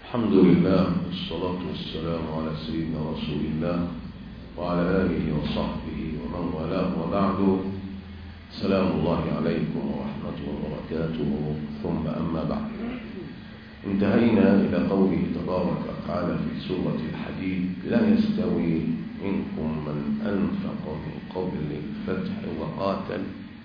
الحمد لله والصلاة والسلام على سيدنا رسول الله وعلى آله وصحبه ومن والاه وبعد سلام الله عليكم ورحمته وبركاته ثم أما بعد انتهينا إلى قوله تبارك وتعالى في سورة الحديد لا يستوي منكم من أنفق من قبل الفتح وقاتل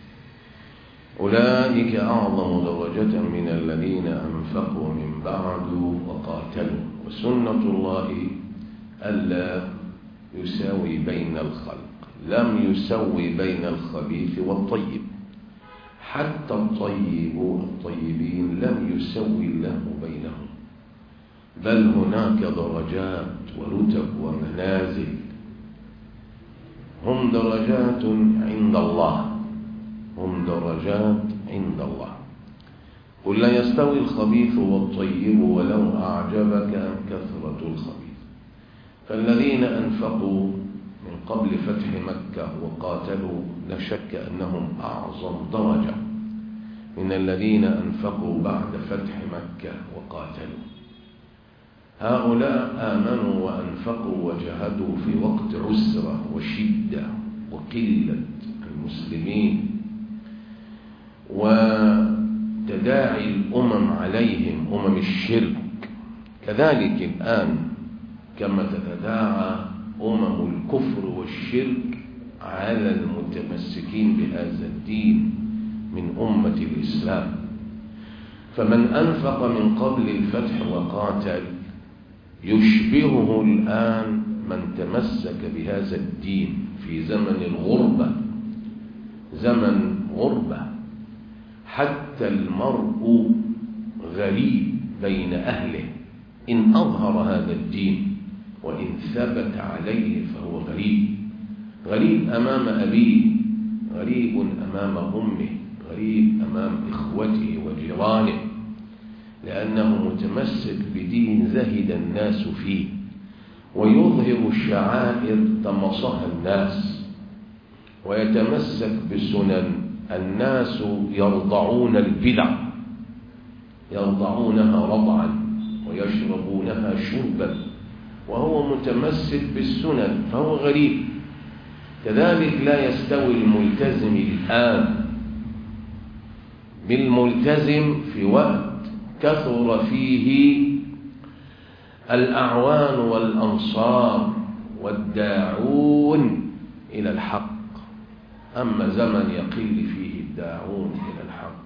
أولئك أعظم درجة من الذين أنفقوا من بعد وقاتلوا وسنة الله ألا يساوي بين الخلق لم يسوي بين الخبيث والطيب حتى الطيب الطيبين لم يسوي الله بينهم بل هناك درجات ورتب ومنازل هم درجات عند الله هم درجات عند الله قل لا يستوي الخبيث والطيب ولو أعجبك كثرة الخبيث فالذين أنفقوا من قبل فتح مكة وقاتلوا لا شك أنهم أعظم درجة من الذين أنفقوا بعد فتح مكة وقاتلوا هؤلاء آمنوا وأنفقوا وجهدوا في وقت عسرة وشدة وقلة المسلمين وتداعي الأمم عليهم أمم الشرك كذلك الآن كما تتداعى أمم الكفر والشرك على المتمسكين بهذا الدين من أمة الإسلام فمن أنفق من قبل الفتح وقاتل يشبهه الآن من تمسك بهذا الدين في زمن الغربة زمن غربة حتى المرء غريب بين أهله إن أظهر هذا الدين وإن ثبت عليه فهو غريب غريب أمام أبيه غريب أمام أمه غريب أمام إخوته وجيرانه لأنه متمسك بدين زهد الناس فيه ويظهر الشعائر طمسها الناس ويتمسك بسنن الناس يرضعون البدع يرضعونها رضعا ويشربونها شربا وهو متمسك بالسنن فهو غريب كذلك لا يستوي الملتزم الآن بالملتزم في وقت كثر فيه الأعوان والأنصار والداعون إلى الحق أما زمن يقل فيه الداعون إلى الحق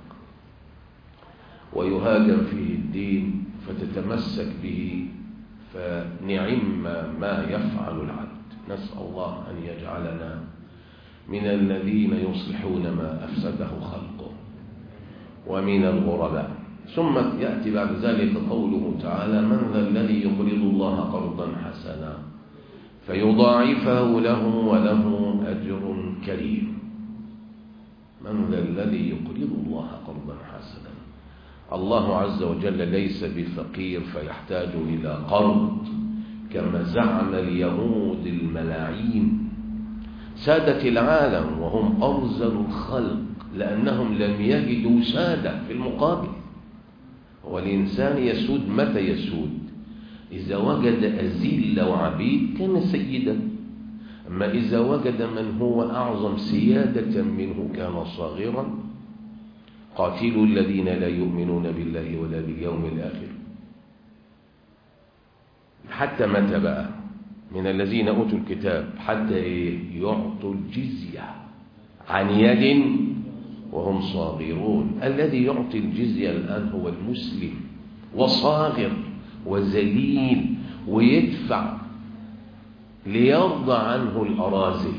ويهاجم فيه الدين فتتمسك به فنعم ما يفعل العبد نسأل الله أن يجعلنا من الذين يصلحون ما أفسده خلقه ومن الغرباء ثم يأتي بعد ذلك قوله تعالى من ذا الذي يقرض الله قرضا حسنا فيضاعفه له وله أجر كريم من ذا الذي يقرض الله قرضا حسنا الله عز وجل ليس بفقير فيحتاج إلى قرض كما زعم اليهود الملاعين سادة العالم وهم أرزل الخلق لأنهم لم يجدوا سادة في المقابل والإنسان يسود متى يسود إذا وجد أزيل وعبيد كان سيدا أما إذا وجد من هو أعظم سيادة منه كان صاغرا قاتلوا الذين لا يؤمنون بالله ولا باليوم الآخر حتى متى بقى من الذين أوتوا الكتاب حتى إيه يعطوا الجزية عن يد وهم صاغرون الذي يعطي الجزية الآن هو المسلم وصاغر وذليل ويدفع ليرضى عنه الأرازل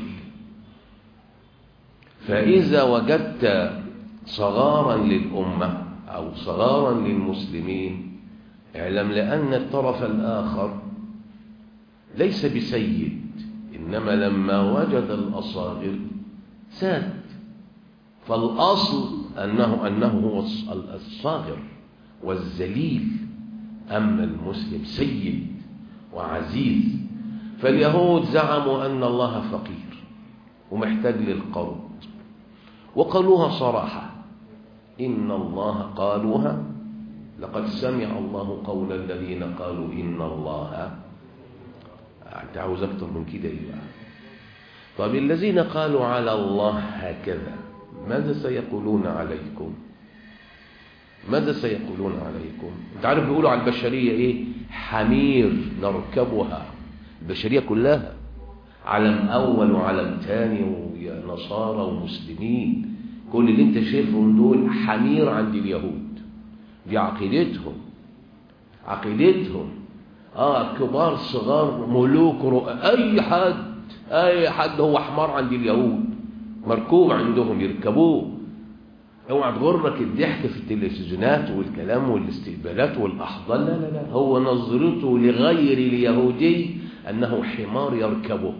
فإذا وجدت صغارا للأمة أو صغارا للمسلمين اعلم لأن الطرف الآخر ليس بسيد إنما لما وجد الأصاغر ساد فالأصل أنه, أنه هو الصاغر والذليل أما المسلم سيد وعزيز فاليهود زعموا أن الله فقير ومحتاج للقرض وقالوها صراحة إن الله قالوها لقد سمع الله قول الذين قالوا إن الله أنت عاوز أكتر من كده إيه بقى طب الذين قالوا على الله هكذا ماذا سيقولون عليكم ماذا سيقولون عليكم انت عارف بيقولوا على البشرية ايه حمير نركبها البشرية كلها علم اول وعلم تاني ونصارى ومسلمين كل اللي انت شايفهم دول حمير عند اليهود دي عقيدتهم عقيدتهم اه كبار صغار ملوك رؤى اي حد اي حد هو حمار عند اليهود مركوب عندهم يركبوه اوعى تغرك الضحك في التلفزيونات والكلام والاستقبالات والاحضان لا لا لا هو نظرته لغير اليهودي انه حمار يركبه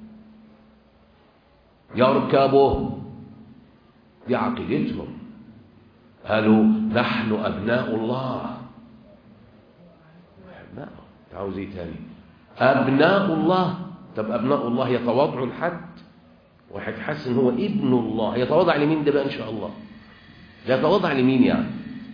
يركبه دي عقيدتهم قالوا نحن ابناء الله ابناء عاوز ايه تاني ابناء الله طب ابناء الله يتواضعوا لحد واحد حاسس ان هو ابن الله يتواضع لمين ده بقى ان شاء الله يتواضع لمين يعني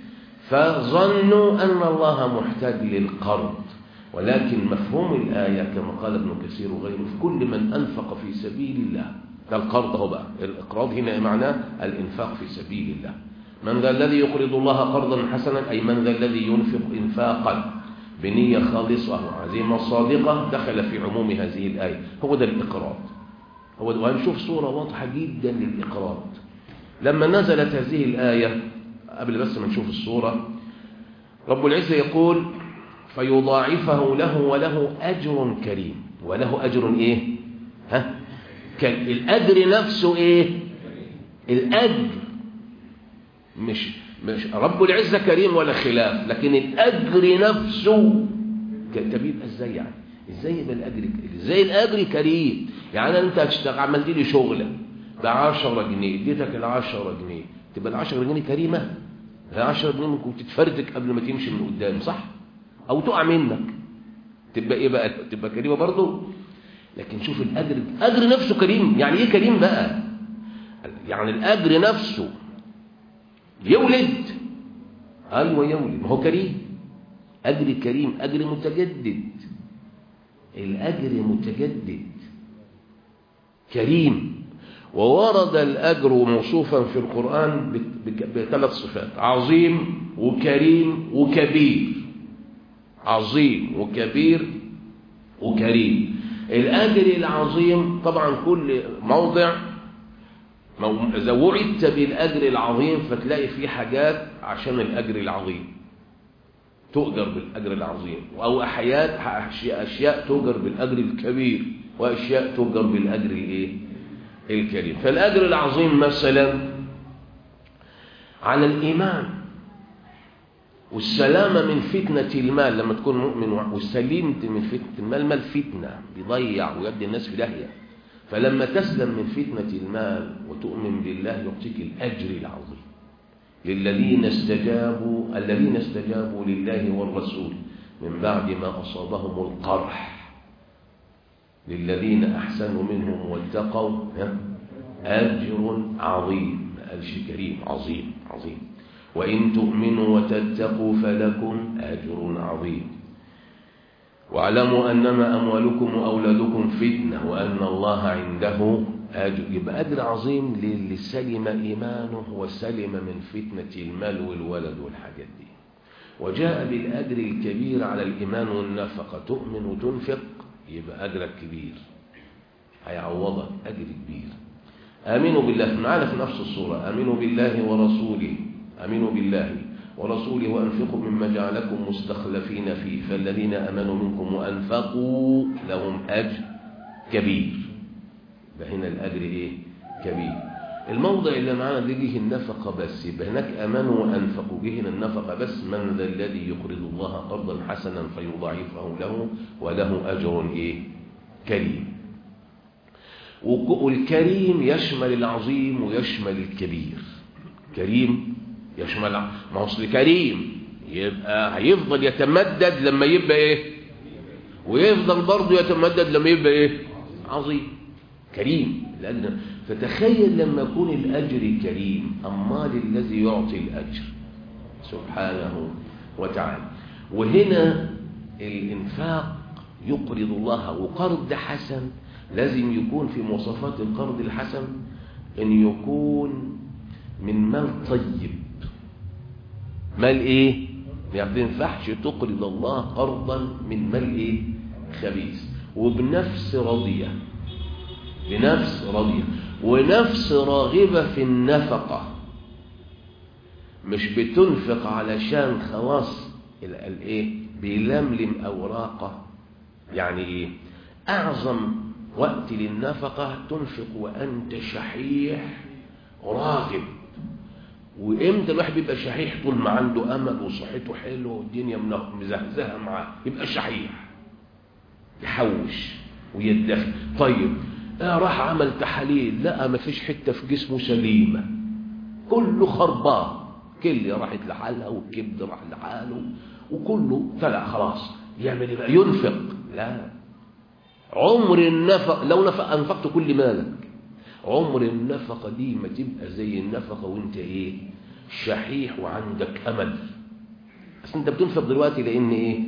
فظنوا أن الله محتاج للقرض ولكن مفهوم الآية كما قال ابن كثير وغيره في كل من أنفق في سبيل الله ده القرض هو بقى الإقراض هنا معناه الإنفاق في سبيل الله من ذا الذي يقرض الله قرضا حسنا أي من ذا الذي ينفق إنفاقا بنية خالصة وعزيمة صادقة دخل في عموم هذه الآية هو ده الإقراض هو وهنشوف صورة واضحة جدا للإقراض لما نزلت هذه الآية قبل بس ما نشوف الصورة رب العزة يقول فيضاعفه له وله أجر كريم وله أجر إيه ها الأجر نفسه إيه الأجر مش مش رب العزة كريم ولا خلاف لكن الأجر نفسه طب يبقى ازاي يعني ازاي يبقى الأجر ازاي الأجر كريم يعني انت هتشتغل عملت لي شغله ب 10 جنيه اديتك ال 10 جنيه تبقى ال 10 جنيه كريمه ال 10 جنيه ممكن تتفرتك قبل ما تمشي من قدام صح او تقع منك تبقى ايه بقى تبقى كريمه برضه لكن شوف الاجر الاجر نفسه كريم يعني ايه كريم بقى يعني الاجر نفسه يولد ايوه يولد ما هو كريم اجر كريم اجر متجدد الاجر متجدد كريم وورد الأجر موصوفا في القرآن بثلاث صفات عظيم وكريم وكبير عظيم وكبير وكريم الأجر العظيم طبعا كل موضع إذا وعدت بالأجر العظيم فتلاقي فيه حاجات عشان الأجر العظيم تؤجر بالأجر العظيم أو أحياء أشياء تؤجر بالأجر الكبير وأشياء تؤجر بالأجر الإيه الكريم فالأجر العظيم مثلا على الإيمان والسلامة من فتنة المال لما تكون مؤمن وسلمت من فتنة المال المال فتنة بيضيع ويبدي الناس في داهية فلما تسلم من فتنة المال وتؤمن بالله يعطيك الأجر العظيم للذين استجابوا الذين استجابوا لله والرسول من بعد ما أصابهم القرح للذين أحسنوا منهم واتقوا أجر عظيم قالش كريم عظيم عظيم وإن تؤمنوا وتتقوا فلكم أجر عظيم واعلموا أنما أموالكم وأولادكم فتنة وأن الله عنده أجر يبقى أجر عظيم للي سلم إيمانه وسلم من فتنة المال والولد والحاجات دي وجاء بالأجر الكبير على الإيمان والنفقة تؤمن وتنفق يبقى أجرك كبير هيعوضك أجر كبير آمنوا بالله معنا في نفس الصورة آمنوا بالله ورسوله آمنوا بالله ورسوله وأنفقوا مما جعلكم مستخلفين فيه فالذين أمنوا منكم وأنفقوا لهم أجر كبير هنا الأجر إيه كبير الموضع اللي معانا دي جه النفقة بس يبقى هناك أمنوا وأنفقوا جه هنا النفقة بس من ذا الذي يقرض الله قرضا حسنا فيضاعفه له وله أجر إيه كريم والكريم يشمل العظيم ويشمل الكبير كريم يشمل ما هو اصل كريم يبقى هيفضل يتمدد لما يبقى ايه ويفضل برضه يتمدد لما يبقى ايه عظيم كريم لأن فتخيل لما يكون الأجر كريم أمال الذي يعطي الأجر سبحانه وتعالى وهنا الإنفاق يقرض الله وقرض حسن لازم يكون في مواصفات القرض الحسن أن يكون من مال طيب مال إيه؟ ما ينفعش تقرض الله قرضا من مال إيه؟ خبيث وبنفس راضية بنفس راضية ونفس راغبة في النفقة مش بتنفق علشان خلاص الايه بيلملم اوراقه يعني ايه اعظم وقت للنفقه تنفق وانت شحيح راغب وامتى الواحد بيبقى شحيح طول ما عنده امل وصحته حلوه والدنيا مزهزهه معاه يبقى شحيح يحوش ويدخر طيب آه راح عمل تحاليل لقى ما فيش حته في جسمه سليمه كله خربان كلية راحت لحالها والكبد راح لحاله وكله طلع خلاص يعمل ايه بقى ينفق لا عمر النفق لو نفق انفقت كل مالك عمر النفقه دي ما تبقى زي النفقه وانت ايه شحيح وعندك امل بس انت بتنفق دلوقتي لان ايه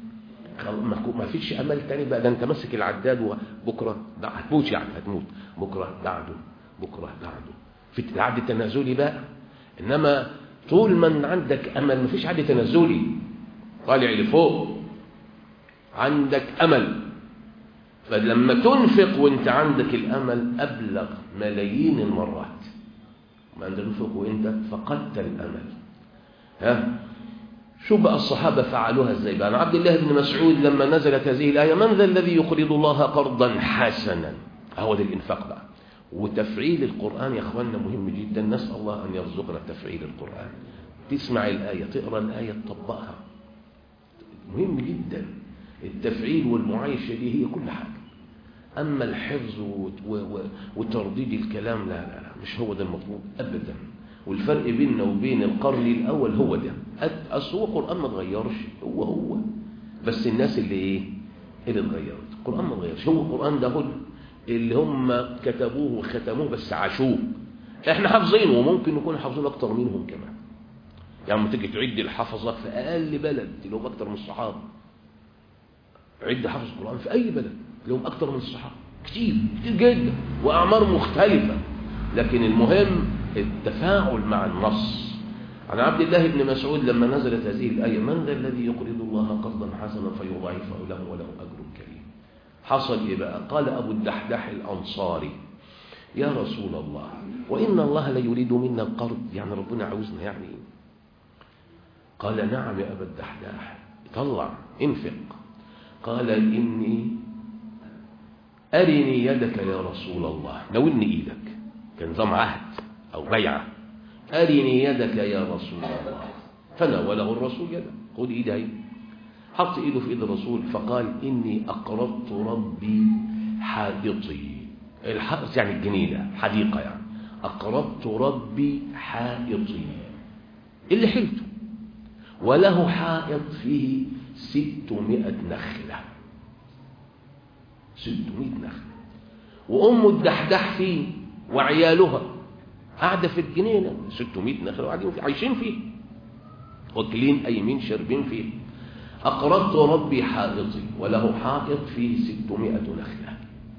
ما فيش امل تاني بقى ده انت ماسك العداد وبكره هتموت يعني هتموت بكره بعده بكره بعده في العد التنازلي بقى انما طول ما عندك امل مفيش عد تنازلي طالع لفوق عندك امل فلما تنفق وانت عندك الامل ابلغ ملايين المرات ما انت تنفق وانت فقدت الامل ها شو بقى الصحابة فعلوها ازاي بقى عبد الله بن مسعود لما نزلت هذه الآية من ذا الذي يقرض الله قرضا حسنا هو ده الإنفاق بقى وتفعيل القرآن يا أخواننا مهم جدا نسأل الله أن يرزقنا تفعيل القرآن تسمع الآية تقرأ الآية تطبقها مهم جدا التفعيل والمعايشة دي هي كل حاجة أما الحفظ وترديد الكلام لا لا لا مش هو ده المطلوب أبدا والفرق بيننا وبين القرن الأول هو ده أصل هو القرآن ما اتغيرش هو هو بس الناس اللي إيه اللي اتغيرت القرآن ما اتغيرش هو القرآن ده هو اللي هم كتبوه وختموه بس عاشوه احنا حافظينه وممكن نكون حافظين اكتر منهم كمان يعني لما تيجي تعد الحفظة في اقل بلد اللي هم اكتر من الصحابه عد حفظ القران في اي بلد اللي هم اكتر من الصحابه كتير كتير جدا واعمار مختلفه لكن المهم التفاعل مع النص عن عبد الله بن مسعود لما نزلت هذه الايه من ذا الذي يقرض الله قرضا حسنا فيضاعفه له وله اجر كريم حصل ايه بقى قال ابو الدحداح الانصاري يا رسول الله وان الله لا يريد منا القرض يعني ربنا عاوزنا يعني قال نعم يا ابا الدحداح طلع انفق قال اني ارني يدك يا رسول الله ناولني ايدك كان نظام عهد او بيعه ارني يدك يا رسول الله فناوله الرسول يده خذ ايدي هي حط ايده في ايد الرسول فقال اني اقرضت ربي حائطي الحائط يعني الجنينه حديقه يعني اقرضت ربي حائطي اللي حلته وله حائط فيه ستمائة نخلة ستمائة نخلة وأم الدحدح فيه وعيالها قاعدة في الجنينة ستمائة نخلة وقاعدين فيه عايشين فيه واكلين أيمين شربين فيه أقرضت ربي حائطي وله حائط فيه ستمائة نخلة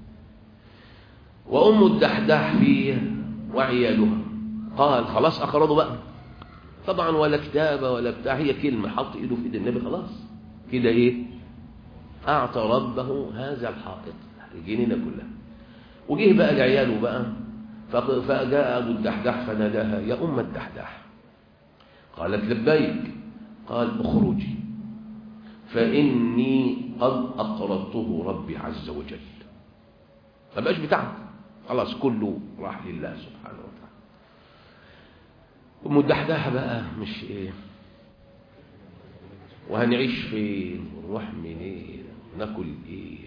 وأم الدحدح فيه وعيالها قال خلاص أقرضوا بقى طبعا ولا كتابة ولا بتاع هي كلمة حط ايده في ايد النبي خلاص كده ايه اعطى ربه هذا الحائط الجنينة كلها وجه بقى لعياله بقى فجاء ابو الدحدح فناداها يا ام الدحدح قالت لبيك قال اخرجي فاني قد اقرضته ربي عز وجل ما بقاش بتاعك خلاص كله راح لله سبحانه وتعالى ومدحدحة بقى مش ايه وهنعيش فين ونروح منين ناكل ايه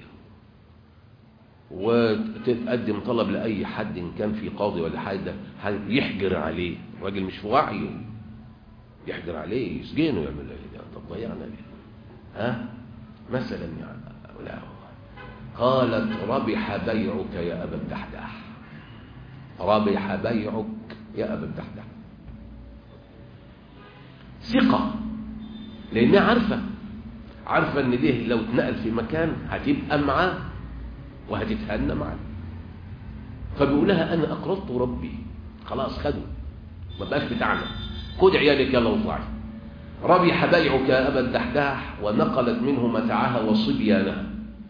وتتقدم طلب لاي حد ان كان في قاضي ولا حاجه يحجر عليه الراجل مش في وعيه يحجر عليه يسجنه يعمل ايه طب ضيعنا ليه ها مثلا يعني لا قالت ربح بيعك يا ابا الدحداح ربح بيعك يا ابا الدحداح ثقة لانها عارفه عارفه ان دي لو اتنقل في مكان هتبقى معاه وهتتهنى معاه فبيقول لها انا اقرضت ربي خلاص خده ما بقاش بتاعنا خد عيالك يلا واطلعي ربح بيعك يا ابا الدحداح ونقلت منه متاعها وصبيانها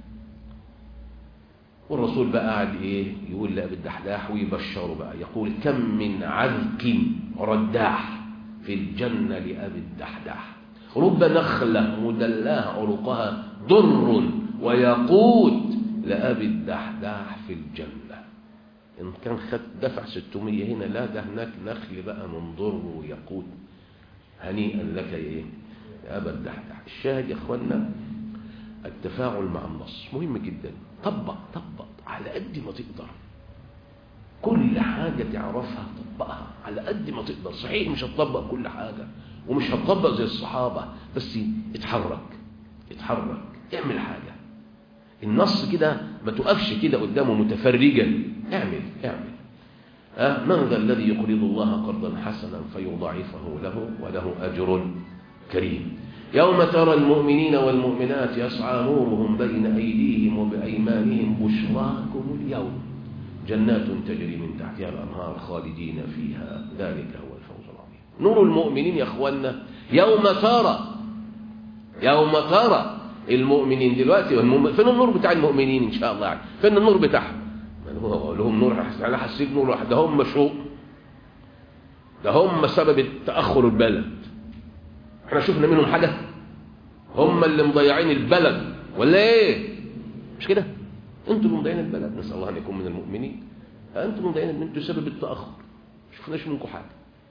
والرسول بقى قاعد ايه يقول لابي الدحداح ويبشره بقى يقول كم من عذق رداح في الجنه لابي الدحداح رب نخله مدلاها عرقها ضر ويقود لابي الدحداح في الجنه ان كان خد دفع 600 هنا لا ده هناك نخل بقى من ضر ويقود هنيئا لك ايه يا ابا الدحداح الشاهد يا اخوانا التفاعل مع النص مهم جدا طبق طبق على قد ما تقدر كل حاجة تعرفها طبقها على قد ما تقدر صحيح مش هتطبق كل حاجة ومش هتطبق زي الصحابة بس اتحرك اتحرك اعمل حاجة النص كده ما تقفش كده قدامه متفرجا اعمل اعمل أه من ذا الذي يقرض الله قرضا حسنا فيضاعفه له وله أجر كريم يوم ترى المؤمنين والمؤمنات يسعى نورهم بين أيديهم وبأيمانهم بشراكم اليوم جنات تجري من تحتها الأنهار خالدين فيها ذلك هو الفوز العظيم نور المؤمنين يا أخوانا يوم ترى يوم ترى المؤمنين دلوقتي والمؤمن فين النور بتاع المؤمنين إن شاء الله يعني فين النور بتاعهم لهم نور أنا حسيت نور واحد ده هم شوق ده هم سبب تأخر البلد احنا شفنا منهم حاجة هم اللي مضيعين البلد ولا ايه مش كده انتوا اللي مضيعين البلد نسأل الله ان يكون من المؤمنين انتوا اللي مضيعين انتوا سبب التأخر شفناش منكم حاجة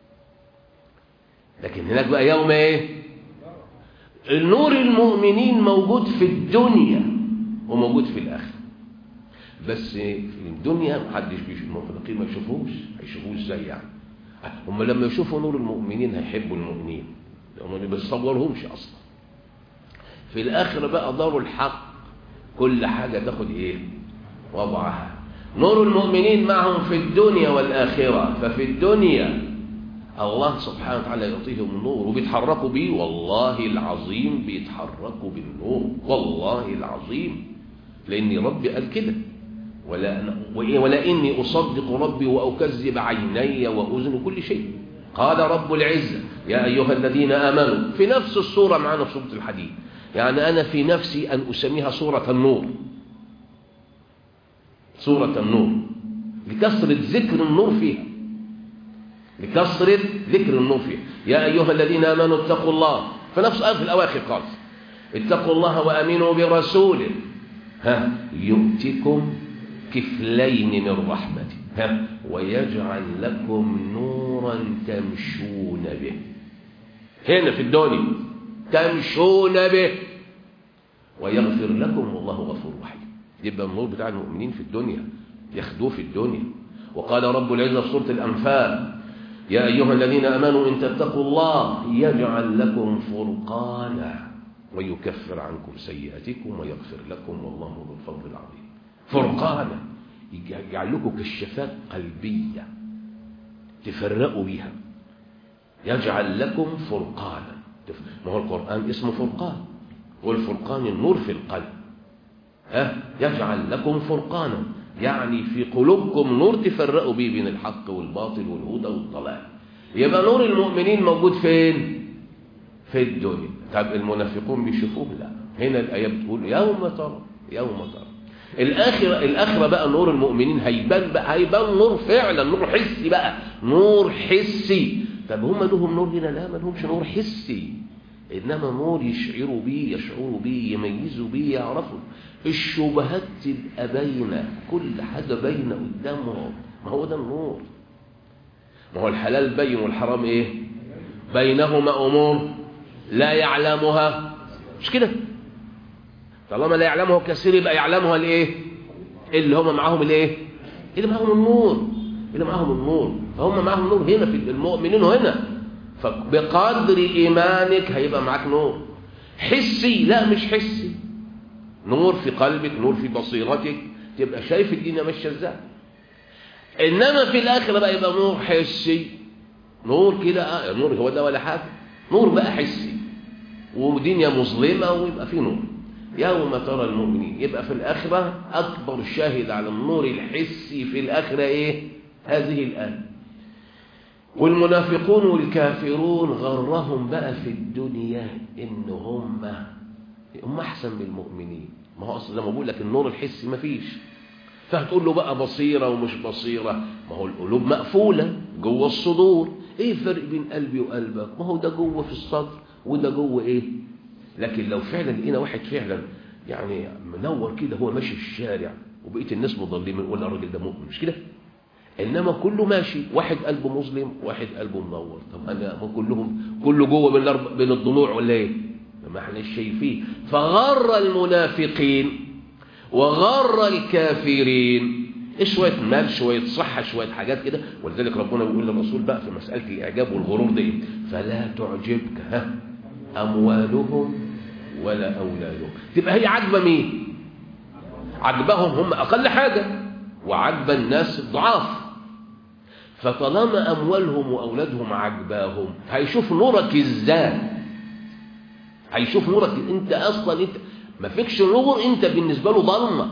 لكن هناك بقى يوم ايه النور المؤمنين موجود في الدنيا وموجود في الاخره بس في الدنيا محدش بيشوف المنافقين ما يشوفوش هيشوفوه ازاي يعني هم لما يشوفوا نور المؤمنين هيحبوا المؤمنين هم ما بيصورهمش اصلا في الاخره بقى دار الحق كل حاجه تاخد ايه وضعها نور المؤمنين معهم في الدنيا والاخره ففي الدنيا الله سبحانه وتعالى يعطيهم النور وبيتحركوا بيه والله العظيم بيتحركوا بالنور والله العظيم لان ربي قال كده ولا ولا اني اصدق ربي واكذب عيني واذن كل شيء قال رب العزه يا ايها الذين امنوا في نفس السوره معنا في سوره الحديد يعني انا في نفسي ان اسميها سوره النور سوره النور لكثره ذكر النور فيها لكثره ذكر النور فيها يا ايها الذين امنوا اتقوا الله في نفس آية في الاواخر قال اتقوا الله وامنوا برسوله ها يؤتكم كفلين من رحمته ها ويجعل لكم نورا تمشون به هنا في الدنيا تمشون به ويغفر لكم والله غفور رحيم يبقى النور بتاع المؤمنين في الدنيا ياخدوه في الدنيا وقال رب العزة في سورة الأنفال يا أيها الذين أمنوا إن تتقوا الله يجعل لكم فرقانا ويكفر عنكم سيئاتكم ويغفر لكم والله ذو الفضل العظيم فرقانا يجعل لكم كشافات قلبية تفرقوا بيها يجعل لكم فرقانا ما هو القرآن اسمه فرقان والفرقان النور في القلب ها يجعل لكم فرقانا يعني في قلوبكم نور تفرقوا به بين الحق والباطل والهدى والضلال يبقى نور المؤمنين موجود فين في الدنيا طب المنافقون بيشوفوه لا هنا الآية بتقول يوم ترى يوم ترى الآخرة الآخرة بقى نور المؤمنين هيبان بقى هيبان نور فعلا نور حسي بقى نور حسي طب هم لهم نور هنا لا ما لهمش نور حسي إنما نور يشعروا بيه يشعروا بيه يميزوا بيه يعرفوا الشبهات تبقى باينة كل حاجة باينة قدامهم ما هو ده النور ما هو الحلال بين والحرام ايه بينهما أمور لا يعلمها مش كده طالما لا يعلمه كثير يبقى يعلمها الايه اللي هم معاهم الايه اللي معاهم النور اللي معاهم النور فهم معاهم نور هنا في المؤمنين هنا فبقدر ايمانك هيبقى معاك نور حسي لا مش حسي نور في قلبك نور في بصيرتك تبقى شايف الدنيا ماشيه ازاي انما في الاخره بقى يبقى نور حسي نور كده آه نور هو ده ولا حاجه نور بقى حسي ودنيا مظلمة ويبقى في نور يوم ترى المؤمنين يبقى في الآخرة أكبر شاهد على النور الحسي في الآخرة إيه هذه الآن والمنافقون والكافرون غرهم بقى في الدنيا إن هم هم أحسن من المؤمنين ما هو أصلا لما بقول لك النور الحسي ما فيش فهتقول له بقى بصيرة ومش بصيرة ما هو القلوب مقفولة جوه الصدور ايه الفرق بين قلبي وقلبك ما هو ده جوه في الصدر وده جوه ايه لكن لو فعلا لقينا واحد فعلا يعني منور كده هو ماشي في الشارع وبقيه الناس مضلمين ولا الراجل ده مؤمن مش كده انما كله ماشي واحد قلبه مظلم واحد قلبه منور طب انا ما كلهم كله جوه بين الأرب... بين الضلوع ولا ايه ما احنا شايفين فغر المنافقين وغر الكافرين شوية مال شوية صحة شوية حاجات كده ولذلك ربنا بيقول للرسول بقى في مسألة الإعجاب والغرور دي فلا تعجبك ها أموالهم ولا أولادهم تبقى هي عجبة مين عجبهم هم أقل حاجة وعجبة الناس الضعاف فطالما أموالهم وأولادهم عجباهم هيشوف نورك إزاي هيشوف نورك انت اصلا انت ما فيكش نور انت بالنسبه له ضلمه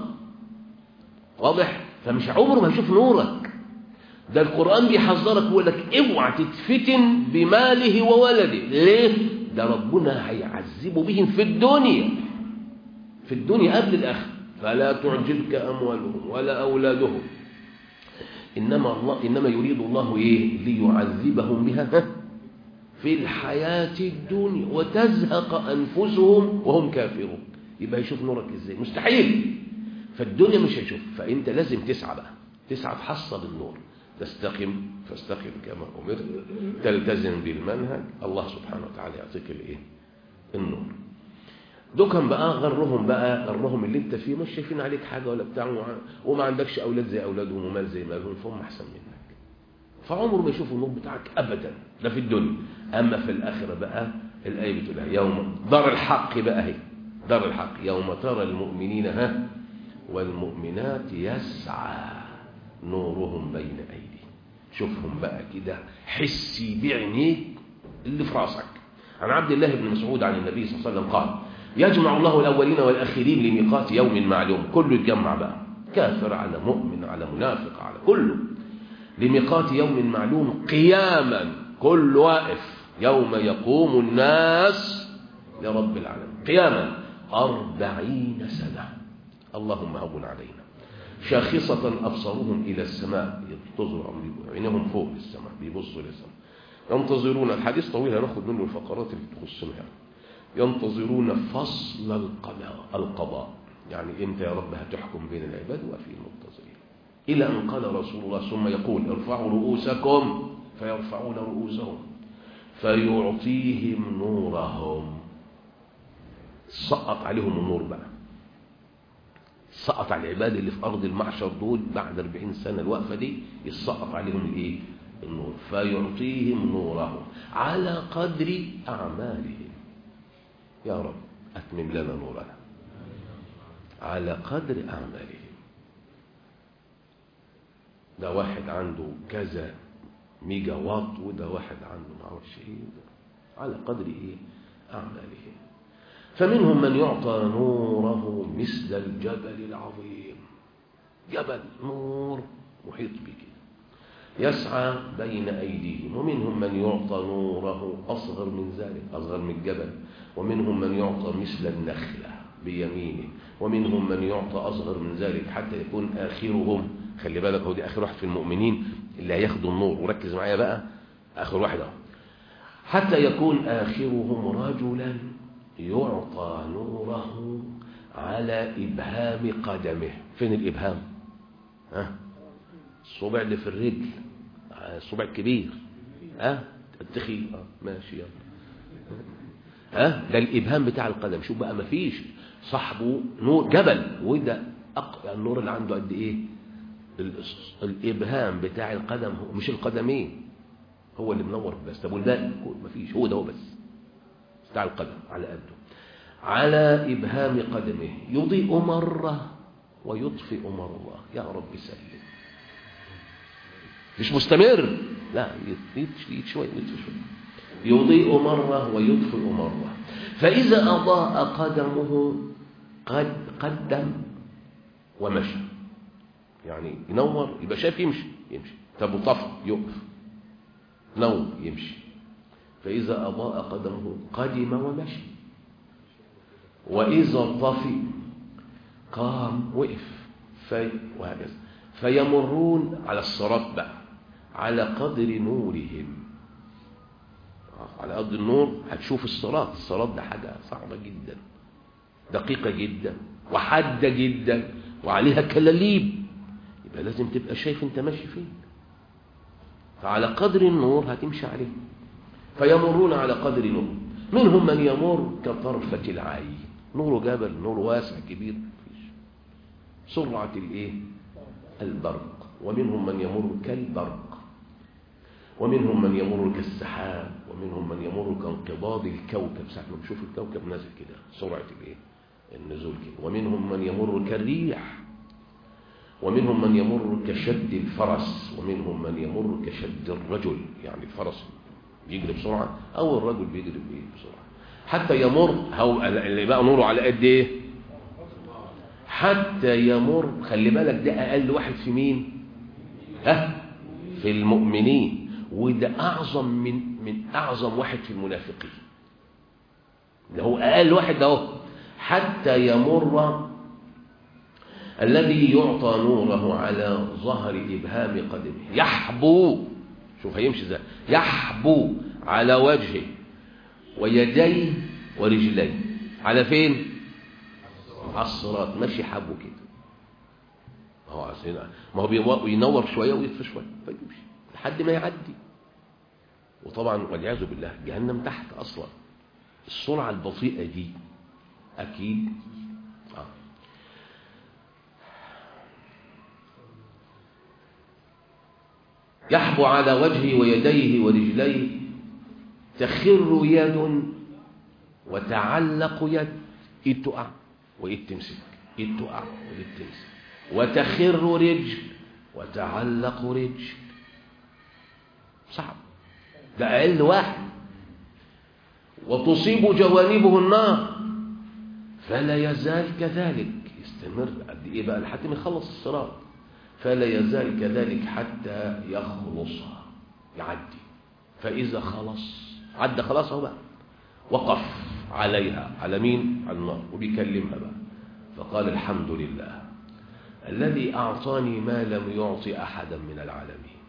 واضح فمش عمره ما هيشوف نورك ده القران بيحذرك ويقول لك اوعى تتفتن بماله وولده ليه ده ربنا هيعذبه بهم في الدنيا في الدنيا قبل الاخره فلا تعجبك اموالهم ولا اولادهم انما الله انما يريد الله ايه ليعذبهم بها في الحياة الدنيا وتزهق أنفسهم وهم كافرون يبقى يشوف نورك إزاي مستحيل فالدنيا مش هيشوف فأنت لازم تسعى بقى تسعى تحصل النور تستقم فاستقم كما أمرت تلتزم بالمنهج الله سبحانه وتعالى يعطيك الايه النور دوكم بقى غرهم بقى غرهم اللي انت فيه مش شايفين عليك حاجة ولا بتاع وما عندكش أولاد زي أولادهم ومال زي مالهم فهم أحسن منك فعمره ما يشوف النور بتاعك ابدا ده في الدنيا اما في الاخره بقى الايه بتقول يوم دار الحق بقى هي دار الحق يوم ترى المؤمنين ها والمؤمنات يسعى نورهم بين ايديهم شوفهم بقى كده حسي بعينيك اللي في راسك عن عبد الله بن مسعود عن النبي صلى الله عليه وسلم قال يجمع الله الاولين والاخرين لميقات يوم معلوم كله يتجمع بقى كافر على مؤمن على منافق على كله لميقات يوم معلوم قياما كل واقف يوم يقوم الناس لرب العالمين قياما أربعين سنة اللهم هون علينا شاخصة أبصارهم إلى السماء ينتظروا عينهم فوق السماء بيبصوا للسماء ينتظرون الحديث طويل هناخد منه الفقرات اللي تخصنا يعني ينتظرون فصل القضاء القضاء يعني امتى يا رب هتحكم بين العباد وفي المنتظرين إلى أن قال رسول الله ثم يقول ارفعوا رؤوسكم فيرفعون رؤوسهم فيعطيهم نورهم سقط عليهم النور بقى سقط على العباد اللي في أرض المعشر دول بعد 40 سنة الوقفة دي يسقط عليهم الايه النور فيعطيهم نورهم على قدر أعمالهم يا رب أتمم لنا نورنا على قدر أعمالهم ده واحد عنده كذا ميجا واط وده واحد عنده ما اعرفش ايه على قدر ايه اعماله فمنهم من يعطى نوره مثل الجبل العظيم جبل نور محيط به يسعى بين أيديهم ومنهم من يعطى نوره أصغر من ذلك أصغر من الجبل ومنهم من يعطى مثل النخلة بيمينه ومنهم من يعطى أصغر من ذلك حتى يكون آخرهم خلي بالك هو دي آخر واحد في المؤمنين اللي هياخدوا النور وركز معايا بقى آخر واحد اهو حتى يكون آخرهم رجلا يعطى نوره على إبهام قدمه فين الإبهام ها الصبع اللي في الرجل الصبع الكبير ها التخي اه ماشي يلا ها ده الإبهام بتاع القدم شوف بقى مفيش صاحبه نور جبل وده أقوى النور اللي عنده قد إيه الإبهام بتاع القدم هو مش القدمين هو اللي منور بس طب والباقي مفيش هو ده هو بس بتاع القدم على قده على إبهام قدمه يضيء مرة ويطفئ مرة يا رب سلم مش مستمر لا يطفي شوية يطفي شوية يضيء مرة ويطفئ مرة فإذا أضاء قدمه قد قدم ومشى يعني ينور يبقى شايف يمشي يمشي طب وطفى يقف نور يمشي فإذا أضاء قدمه قدم ومشي وإذا طفي قام وقف في وهكذا فيمرون على الصراط بقى على قدر نورهم على قدر النور هتشوف الصراط الصراط ده حاجة صعبة جدا دقيقة جدا وحادة جدا وعليها كلاليب يبقى لازم تبقى شايف انت ماشي فين فعلى قدر النور هتمشي عليه فيمرون على قدر نور منهم من يمر كطرفة العين نور جبل نور واسع كبير سرعة الايه البرق ومنهم من يمر كالبرق ومنهم من يمر كالسحاب ومنهم من يمر كانقباض الكوكب ساعة ما بشوف الكوكب نازل كده سرعة الايه النزول كده ومنهم من يمر كالريح ومنهم من يمر كشد الفرس ومنهم من يمر كشد الرجل يعني الفرس بيجري بسرعة أو الرجل بيجري بسرعة حتى يمر هو اللي بقى نوره على قد ايه حتى يمر خلي بالك ده أقل واحد في مين ها في المؤمنين وده أعظم من من أعظم واحد في المنافقين ده هو أقل واحد اهو حتى يمر الذي يعطى نوره على ظهر إبهام قدمه يحبو شوف هيمشي ازاي يحبو على وجهه ويديه ورجليه على فين على الصراط ماشي حبه كده ما هو عايزين ما هو بينور شويه ويطفي شويه فيمشي لحد ما يعدي وطبعا والعياذ بالله جهنم تحت اصلا السرعه البطيئه دي اكيد آه. يحبو على وجهه ويديه ورجليه تخر يد وتعلق يد ايد تقع وايد تمسك ايد تقع وايد تمسك وتخر رجل وتعلق رجل صعب ده اقل واحد وتصيب جوانبه النار فلا يزال كذلك يستمر قد ايه بقى لحد ما يخلص الصراط فلا يزال كذلك حتى يخلصها يعدي فاذا خلص عدى خلاص اهو بقى وقف عليها على مين على النار وبيكلمها بقى فقال الحمد لله الذي أعطاني ما لم يعطي أحدا من العالمين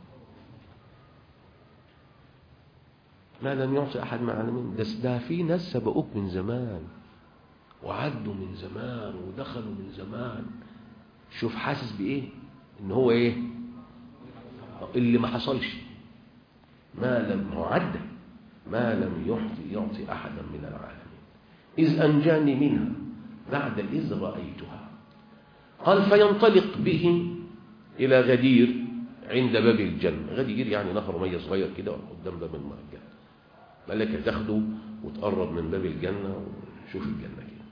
ما لم يعطي أحد من العالمين ده, ده في ناس سبقوك من زمان وعدوا من زمان ودخلوا من زمان شوف حاسس بإيه إن هو إيه اللي ما حصلش ما لم هو عدى ما لم يعطي يعطي أحدا من العالمين إذ أنجاني منها بعد إذ رأيتها قال فينطلق به إلى غدير عند باب الجنة غدير يعني نهر مية صغير كده قدام باب الماء الجنة ملكة تاخده وتقرب من باب الجنة وشوف الجنة كده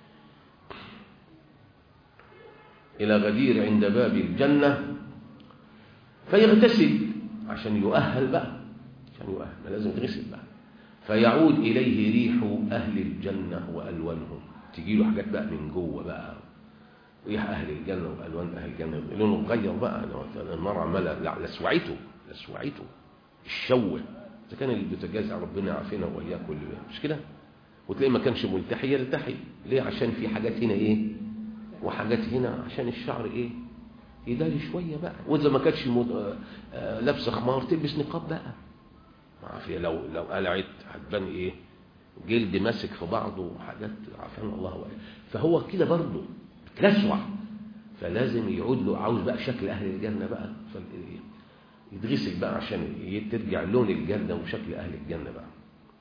إلى غدير عند باب الجنة فيغتسل عشان يؤهل بقى عشان يؤهل ما لازم يغسل بقى فيعود إليه ريح أهل الجنة وألوانهم تجي له حاجات بقى من جوه بقى ريح أهل الجنة وألوان أهل الجنة لونه اتغير بقى النار عمالة لسوعته لسوعته الشوه إذا كان اللي بيتجازع ربنا يعافينا وإياكم مش كده وتلاقي ما كانش ملتحي يلتحي ليه عشان في حاجات هنا إيه وحاجات هنا عشان الشعر إيه يداري شوية بقى وإذا ما كانتش مد... آه لابسة خمار تلبس نقاب بقى عافية لو لو قلعت هتبان إيه جلد ماسك في بعضه وحاجات عافانا الله وإيه. فهو كده برضه تلسوع فلازم يعود له عاوز بقى شكل أهل الجنة بقى يتغسل بقى عشان ترجع لون الجنة وشكل أهل الجنة بقى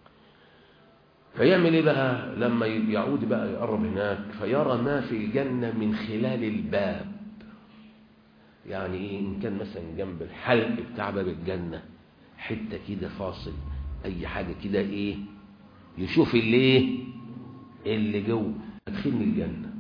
فيعمل ايه بقى لما يعود بقى يقرب هناك فيرى ما في الجنة من خلال الباب يعني ايه ان كان مثلا جنب الحلق بتاع باب الجنة حتة كده فاصل اي حاجة كده ايه يشوف اللي ايه اللي جوه ادخلني الجنة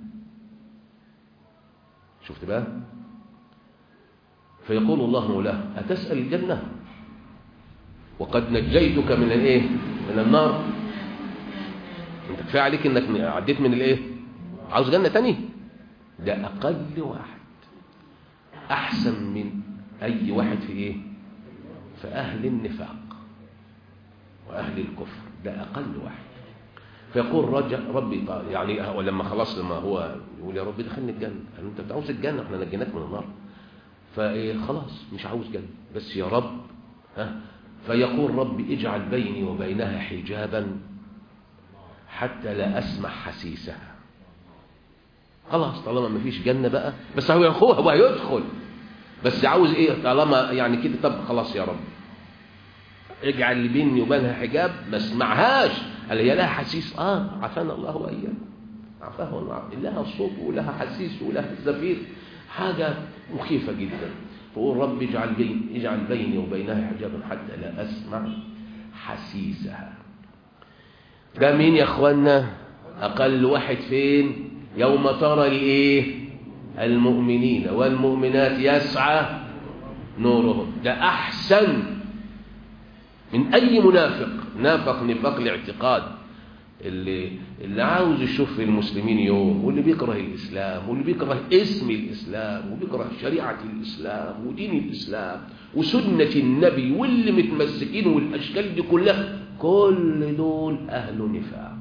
شفت بقى فيقول الله له أتسأل الجنة وقد نجيتك من الايه من النار انت كفايه عليك انك عديت من الايه عاوز جنه تاني ده اقل واحد احسن من اي واحد في ايه في اهل النفاق واهل الكفر ده اقل واحد فيقول رجع ربي يعني ولما خلاص لما هو يقول يا رب دخلني الجنه قال انت بتعوز الجنه احنا نجيناك من النار فايه خلاص مش عاوز جنه بس يا رب ها فيقول رب اجعل بيني وبينها حجابا حتى لا اسمع حسيسها خلاص طالما ما فيش جنه بقى بس هو هو هو هيدخل بس عاوز ايه طالما يعني كده طب خلاص يا رب اجعل بيني وبينها حجاب ما اسمعهاش هل هي لها حسيس اه عافانا الله واياك عافاها الله لها صوت ولها حسيس ولها زفير حاجه مخيفه جدا فقول رب اجعل بين اجعل بيني وبينها حجابا حتى لا اسمع حسيسها ده مين يا اخوانا اقل واحد فين يوم ترى الايه المؤمنين والمؤمنات يسعى نورهم ده احسن من اي منافق نافق نفاق الاعتقاد اللي اللي عاوز يشوف في المسلمين يوم واللي بيكره الاسلام واللي بيكره اسم الاسلام وبيكره شريعه الاسلام ودين الاسلام وسنه النبي واللي متمسكين والاشكال دي كلها كل دول اهل نفاق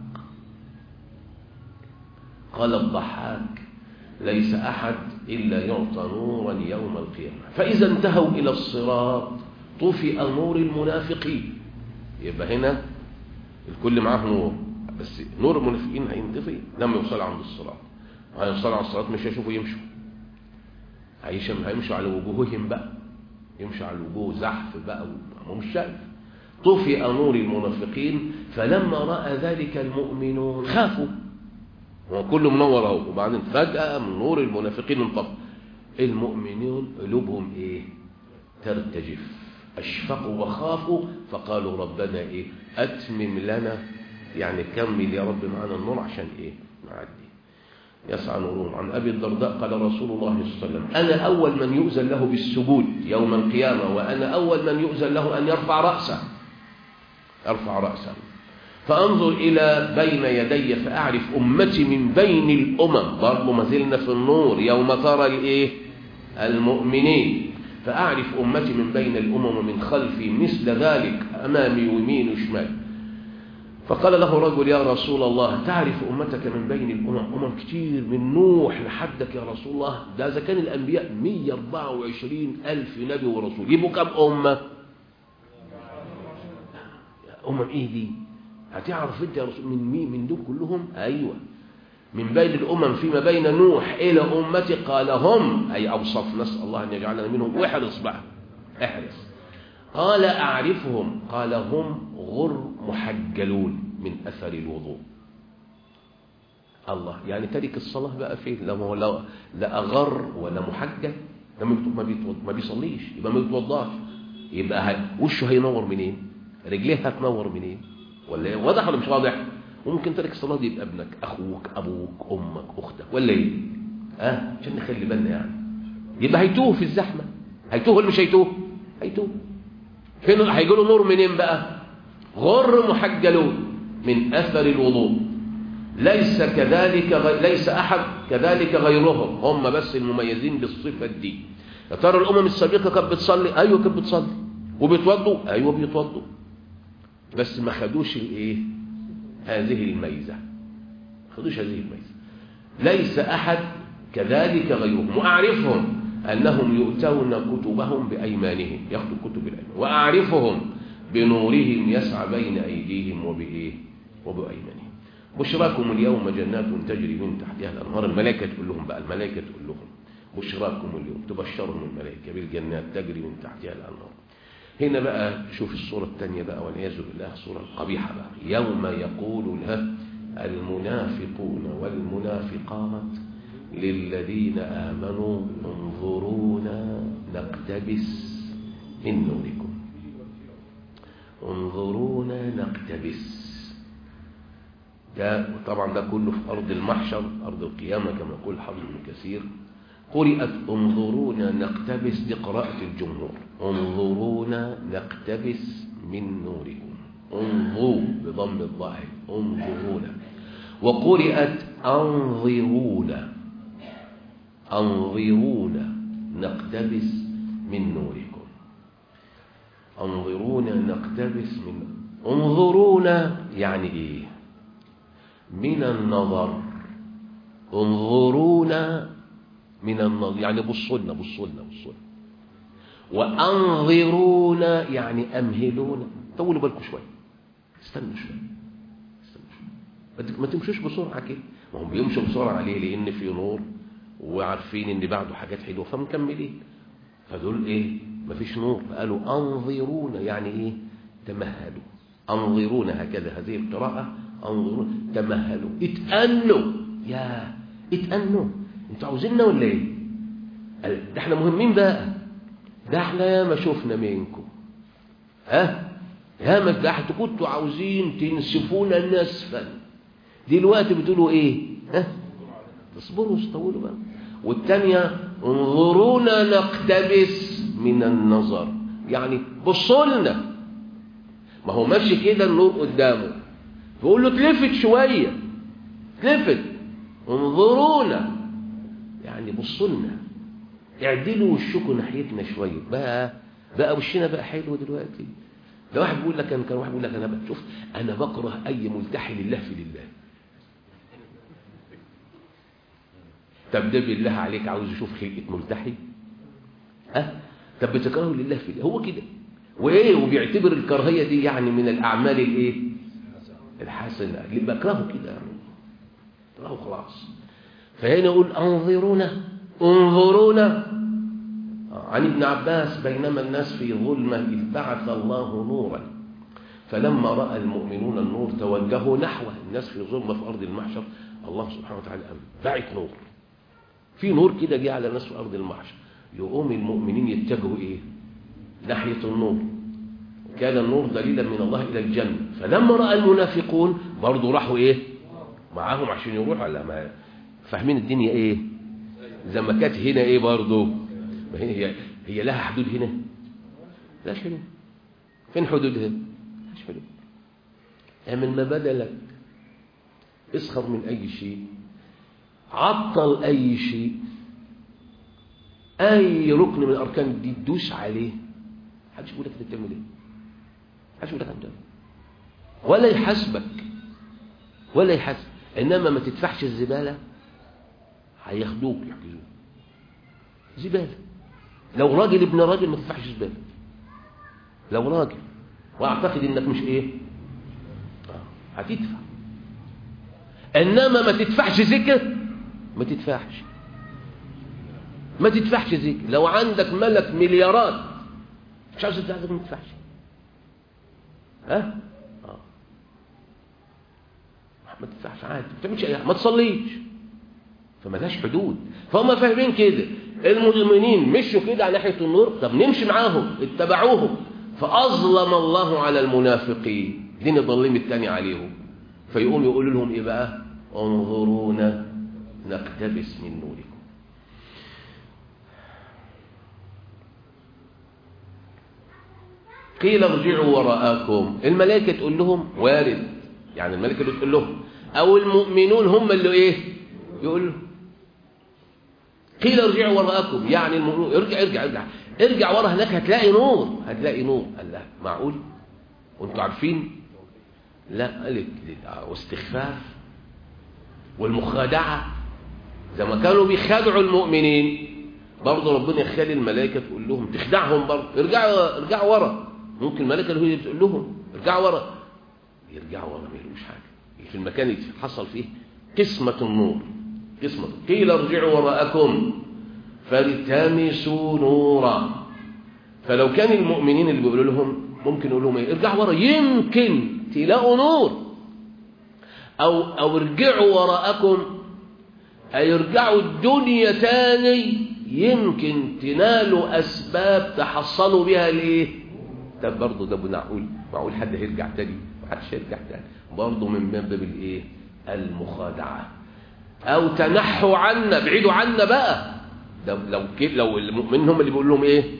قال الضحاك ليس احد الا يعطى نورا يوم القيامه فاذا انتهوا الى الصراط طفئ نور المنافقين يبقى هنا الكل معاه نور بس نور المنافقين هينطفي لما يوصل عند الصراط هيوصل عند الصراط مش هيشوفوا يمشوا هيشم هيمشوا على وجوههم بقى يمشوا على الوجوه زحف بقى هو مش شايف طفئ نور المنافقين فلما راى ذلك المؤمنون خافوا هو كله منور اهو وبعدين فجاه من نور المنافقين انطفى المؤمنون قلوبهم ايه ترتجف أشفقوا وخافوا فقالوا ربنا إيه أتمم لنا يعني كمل يا رب معنا النور عشان إيه نعدي يسعى نورهم عن أبي الدرداء قال رسول الله صلى الله عليه وسلم أنا أول من يؤذن له بالسجود يوم القيامة وأنا أول من يؤذن له أن يرفع رأسه أرفع رأسه فأنظر إلى بين يدي فأعرف أمتي من بين الأمم برضو ما زلنا في النور يوم ترى الإيه المؤمنين فأعرف أمتي من بين الأمم من خلفي مثل ذلك أمامي ويمين وشمال فقال له رجل يا رسول الله تعرف أمتك من بين الأمم أمم كتير من نوح لحدك يا رسول الله ده إذا كان الأنبياء 124 ألف نبي ورسول يبقوا كم أمة أمم إيه دي هتعرف أنت يا رسول من مين من دول كلهم أيوة من بين الأمم فيما بين نوح إلى أمتي قال هم أي أوصف نسأل الله أن يجعلنا منهم واحرص بقى احرص قال أعرفهم قال هم غر محجلون من أثر الوضوء الله يعني ترك الصلاة بقى فين لا هو لا, لا أغر ولا محجل ده ما بيصليش يبقى ما بيتوضاش يبقى وشه هينور منين رجليه هتنور منين ولا واضح ولا مش واضح وممكن ترك الصلاة دي يبقى ابنك أخوك أبوك أمك أختك ولا إيه؟ أه عشان نخلي بالنا يعني يبقى هيتوه في الزحمة هيتوه ولا مش هيتوه؟ هيتوه فين هيجي له نور منين بقى؟ غر محجلون من أثر الوضوء ليس كذلك غي... ليس أحد كذلك غيرهم هم بس المميزين بالصفة دي يا ترى الأمم السابقة كانت بتصلي أيوه كانت بتصلي وبيتوضوا أيوه بيتوضوا بس ما خدوش الإيه؟ هذه الميزة خذوش هذه الميزة ليس أحد كذلك غيرهم وأعرفهم أنهم يؤتون كتبهم بأيمانهم يأخذوا كتب الأيمان وأعرفهم بنورهم يسعى بين أيديهم وبإيه وبأيمانهم بشراكم اليوم جنات تجري من تحتها الأنهار الملائكة تقول لهم بقى الملائكة تقول لهم بشراكم اليوم تبشرهم الملائكة بالجنات تجري من تحتها الأنهار هنا بقى شوف الصورة الثانية بقى والعياذ بالله الصورة القبيحة بقى يوم يقول له المنافقون والمنافقات للذين آمنوا انظرونا نقتبس من نوركم انظرونا نقتبس ده طبعا ده كله في أرض المحشر أرض القيامة كما يقول حافظ ابن كثير قرئت انظرونا نقتبس دي قراءة الجمهور انظرونا نقتبس من نوركم انظروا بضم الظاهر انظرون وقرئت انظرون انظرون نقتبس من نوركم انظرونا نقتبس من انظرونا يعني ايه من النظر انظرونا من النظر يعني بصوا لنا بصوا لنا بصوا لنا وانظرونا يعني امهلونا طولوا بالكم شويه استنوا شويه استنوا شويه ما تمشوش بسرعه كده ما هم بيمشوا بسرعه ليه لان في نور وعارفين ان بعده حاجات حلوه فمكملين فدول ايه مفيش نور قالوا انظرونا يعني ايه تمهلوا انظرونا هكذا هذه القراءه انظرونا تمهلوا اتأنوا يا اتأنوا انتوا عاوزيننا ولا ايه ده احنا مهمين بقى ده احنا يا ما شفنا منكم ها يا ما ده انتوا كنتوا عاوزين تنسفونا نسفا دلوقتي بتقولوا ايه ها تصبروا استولوا بقى والثانيه انظرونا نقتبس من النظر يعني بصوا لنا ما هو ماشي كده النور قدامه فقول له تلفت شويه تلفت انظرونا يعني بصوا لنا اعدلوا وشكم ناحيتنا شويه بقى بقى وشنا بقى حلو دلوقتي ده واحد بيقول لك انا كان واحد بيقول لك انا بقى شوف انا بكره اي ملتحي لله في لله طب ده بالله عليك عاوز يشوف خلقه ملتحي ها طب بتكرهه لله في الله هو كده وايه وبيعتبر الكراهيه دي يعني من الاعمال الايه الحسنه اللي بكرهه كده يعني بكرهه خلاص فهنا يقول انظرونا انظرونا عن ابن عباس بينما الناس في ظلمه اذ بعث الله نورا فلما راى المؤمنون النور توجهوا نحوه الناس في ظلمه في ارض المحشر الله سبحانه وتعالى بعث نور في نور كده جه على الناس في ارض المحشر يقوم المؤمنين يتجهوا ايه ناحيه النور كان النور دليلا من الله الى الجنه فلما راى المنافقون برضه راحوا ايه معاهم عشان يروحوا على ما فاهمين الدنيا ايه زي ما كانت هنا ايه برضه ما هي هي هي لها حدود هنا لا حدود فين حدودها مش حدود اعمل ما بدلك اسخر من اي شيء عطل اي شيء اي ركن من الاركان دي تدوس عليه محدش يقول لك انت بتعمل ايه محدش يقول لك انت ولا يحاسبك ولا يحاسب انما ما تدفعش الزباله هياخدوك يحجزوك زباله لو راجل ابن راجل ما تدفعش زباله لو راجل واعتقد انك مش ايه هتدفع انما ما تدفعش زكاه ما تدفعش ما تدفعش زكاه لو عندك ملك مليارات مش عاوز تدفع ما تدفعش ها اه ما تدفعش عادي ما تعملش اي ما تصليش فمالهاش حدود فهم فاهمين كده المؤمنين مشوا كده على ناحيه النور طب نمشي معاهم اتبعوهم فاظلم الله على المنافقين دين ظلم الثاني عليهم فيقوم يقول لهم ايه بقى انظرونا نقتبس من نوركم قيل ارجعوا وراءكم الملائكة تقول لهم وارد يعني الملائكة اللي تقول لهم أو المؤمنون هم اللي إيه يقول لهم قيل ارجعوا وراءكم يعني المؤمنون ارجع ارجع ارجع ارجع ورا هناك هتلاقي نور هتلاقي نور قال لا معقول وانتوا عارفين لا قالت واستخفاف والمخادعة زي ما كانوا بيخادعوا المؤمنين برضه ربنا يخلي الملائكة تقول لهم تخدعهم برضه ارجعوا ارجعوا ورا ممكن الملائكة اللي هي بتقول لهم ارجعوا ورا يرجعوا ورا ما يلوش حاجة في المكان اللي حصل فيه قسمة النور قسمة قيل ارجعوا وراءكم فالتمسوا نورا فلو كان المؤمنين اللي بيقولوا لهم ممكن يقول لهم ايه ارجعوا ورا يمكن تلاقوا نور او او ارجعوا وراءكم اي ارجعوا الدنيا تاني يمكن تنالوا اسباب تحصلوا بها الايه ده برضه ده معقول معقول حد هيرجع تاني ما حدش هيرجع تاني برضه من باب الايه المخادعه او تنحوا عنا ابعدوا عنا بقى ده لو لو المؤمنين هم اللي بيقول لهم ايه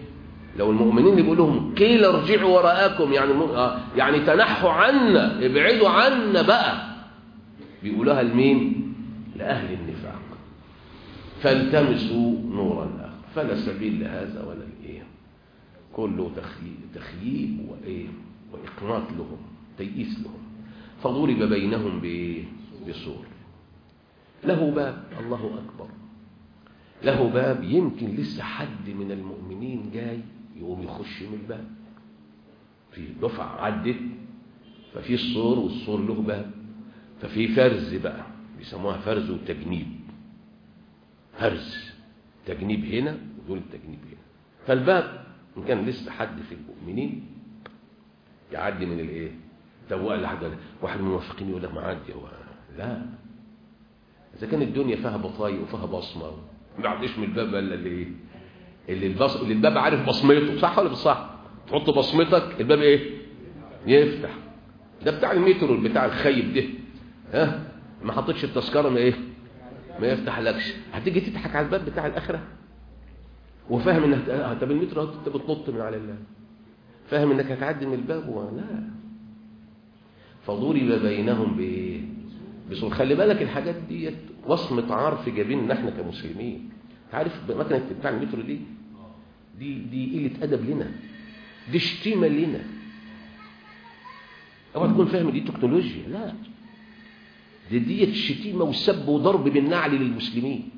لو المؤمنين اللي بيقول لهم قيل ارجعوا وراءكم يعني آه يعني تنحوا عنا ابعدوا عنا بقى بيقولوها لمين لأهل النفاق فالتمسوا نورا آخر فلا سبيل لهذا ولا الايه كله تخييب وايه واقناط لهم تيئيس لهم فضرب بينهم بايه بسور له باب الله اكبر له باب يمكن لسه حد من المؤمنين جاي يقوم يخش من الباب في دفعه عدت ففي السور والسور له باب ففي فرز بقى بيسموها فرز وتجنيب فرز تجنيب هنا ودول التجنيب هنا فالباب ان كان لسه حد في المؤمنين يعدي من الايه طب واحد واحد من الموافقين يقول لك معدي هو لا اذا كانت الدنيا فيها بطايق وفيها بصمه ما يعديش من الباب الا اللي ايه اللي البص... اللي الباب عارف بصمته صح ولا مش صح تحط بصمتك الباب ايه يفتح ده بتاع المترو بتاع الخيب ده ها ما حطيتش التذكره ما ايه ما يفتحلكش هتيجي تضحك على الباب بتاع الاخره وفاهم انك آه طب المترو انت بتنط من على الله فاهم انك هتعدي من الباب ولا فضرب بينهم بايه بس خلي بالك الحاجات ديت وصمه عار في جبيننا احنا كمسلمين عارف مكنه بتاع المترو دي دي دي قله ادب لنا دي شتيمه لنا اوعى تكون فاهم دي تكنولوجيا لا دي ديت شتيمه وسب وضرب بالنعل للمسلمين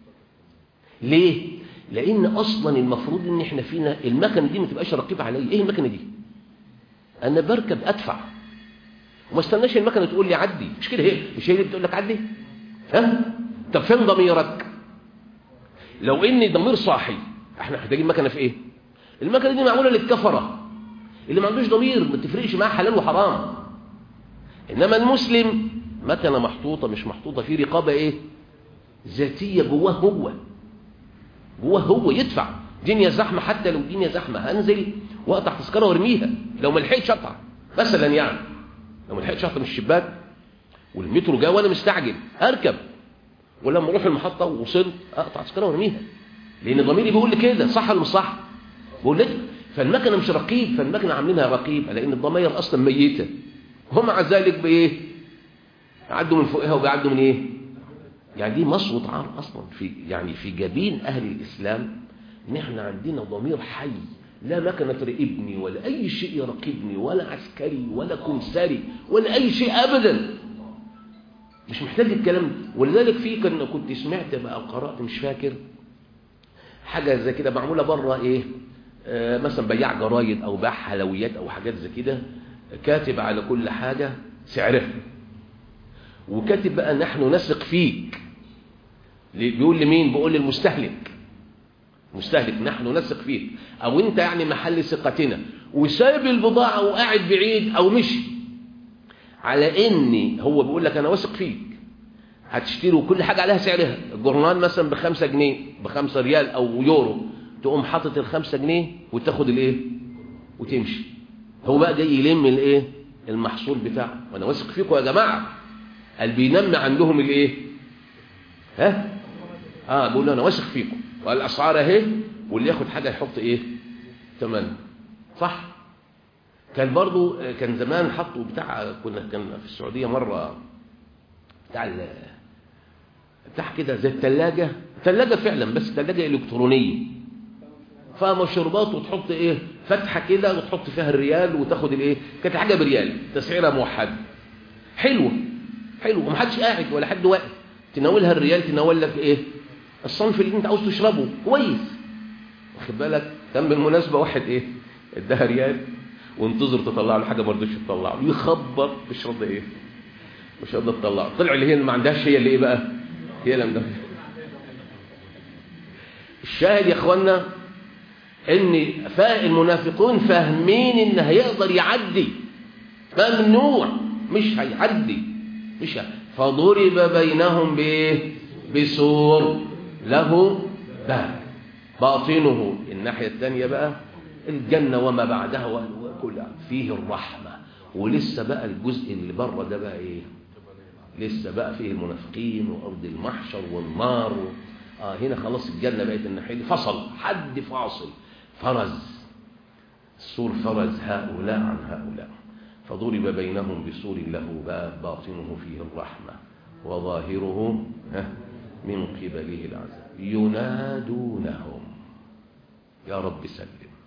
ليه لان اصلا المفروض ان احنا فينا المكنه دي ما تبقاش رقيبه عليا ايه المكنه دي انا بركب ادفع وما استناش المكنه تقول لي عدي مش كده هي مش هي اللي بتقول لك عدي ها طب فين ضميرك لو ان ضمير صاحي احنا محتاجين مكنه في ايه المكنه دي معموله للكفره اللي ما عندوش ضمير ما تفرقش معاه حلال وحرام انما المسلم مكنه محطوطه مش محطوطه في رقابه ايه ذاتيه جواه هو جواه هو يدفع دنيا زحمه حتى لو دنيا زحمه هنزل واقطع تذكره وارميها لو ما لحقتش اقطع مثلا يعني لو ما لحقتش اقطع من الشباك والمترو جاي وانا مستعجل اركب ولما اروح المحطه ووصلت اقطع تذكره وارميها لان ضميري بيقول لي كده صح ولا مش صح بقول لك فالمكنه مش رقيب فالمكنه عاملينها رقيب لان الضماير اصلا ميته ومع ذلك بايه عدوا من فوقها وبيعدوا من ايه يعني دي مصوة عار اصلا في يعني في جبين اهل الاسلام ان احنا عندنا ضمير حي لا مكنه تراقبني ولا اي شيء يراقبني ولا عسكري ولا كمساري ولا اي شيء ابدا مش محتاج الكلام ده ولذلك في كان كنت سمعت بقى قرات مش فاكر حاجه زي كده معموله بره ايه آه مثلا بياع جرايد او باع حلويات او حاجات زي كده كاتب على كل حاجه سعرها وكاتب بقى نحن نثق فيك بيقول لمين بيقول للمستهلك مستهلك نحن نثق فيك او انت يعني محل ثقتنا وسايب البضاعه وقاعد بعيد او مشي على ان هو بيقول لك انا واثق فيك هتشتري وكل حاجه عليها سعرها الجورنال مثلا بخمسة جنيه بخمسة ريال او يورو تقوم حاطط الخمسة جنيه وتاخد الايه وتمشي هو بقى جاي يلم الايه المحصول بتاعه وانا واثق فيكم يا جماعه قال بينمي عندهم الايه ها اه بيقول له انا واثق فيكم والاسعار اهي واللي ياخد حاجه يحط ايه ثمن صح كان برضو كان زمان حطوا بتاع كنا كان في السعوديه مره بتاع بتاع كده زي الثلاجه ثلاجه فعلا بس ثلاجه الكترونيه فيها مشروبات وتحط ايه فتحه كده وتحط فيها الريال وتاخد الايه كانت حاجه بريال تسعيرها موحده حلوه حلو ومحدش قاعد ولا حد واقف تناولها الريال تناول لك ايه الصنف اللي انت عاوز تشربه كويس واخد بالك كان بالمناسبه واحد ايه اداها ريال وانتظر تطلع له حاجه ما رضيتش تطلع له يخبط مش راضي ايه مش راضي تطلع طلع اللي هي اللي ما عندهاش هي اللي ايه بقى هي اللي عندها الشاهد يا اخوانا ان المنافقون فاهمين ان هيقدر يعدي ممنوع مش هيعدي مش هي. فضرب بينهم بايه بسور له باب باطنه الناحيه الثانيه بقى الجنه وما بعدها وكل فيه الرحمه ولسه بقى الجزء اللي بره ده بقى ايه لسه بقى فيه المنافقين وارض المحشر والنار و... اه هنا خلاص الجنه بقت الناحيه دي فصل حد فاصل فرز السور فرز هؤلاء عن هؤلاء فضرب بينهم بسور له باب باطنه فيه الرحمة وظاهره من قبله العذاب ينادونهم يا رب سلم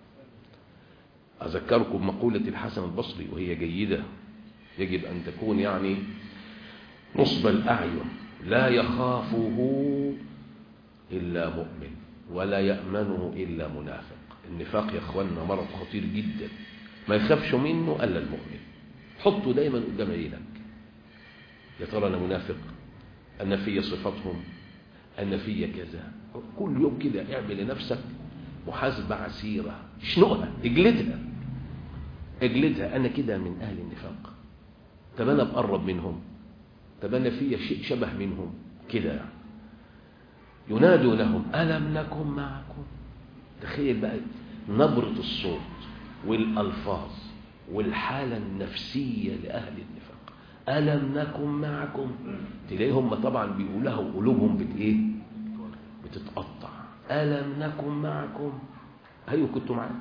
أذكركم مقولة الحسن البصري وهي جيدة يجب أن تكون يعني نصب الأعين لا يخافه إلا مؤمن ولا يأمنه إلا منافق النفاق يا أخواننا مرض خطير جدا ما يخافش منه إلا المؤمن حطه دايما قدام عينك يا ترى أنا منافق أن في صفتهم أن في كذا كل يوم كده اعمل لنفسك محاسبة عسيرة شنقها اجلدها اجلدها أنا كده من أهل النفاق طب أنا بقرب منهم طب أنا في شيء شبه منهم كده يعني ينادوا لهم ألم نكن معكم تخيل بقى نبرة الصوت والألفاظ والحالة النفسية لأهل النفاق ألم نكن معكم تلاقيهم طبعا بيقولها وقلوبهم بت إيه بتتقطع ألم نكن معكم أيوة كنتوا معانا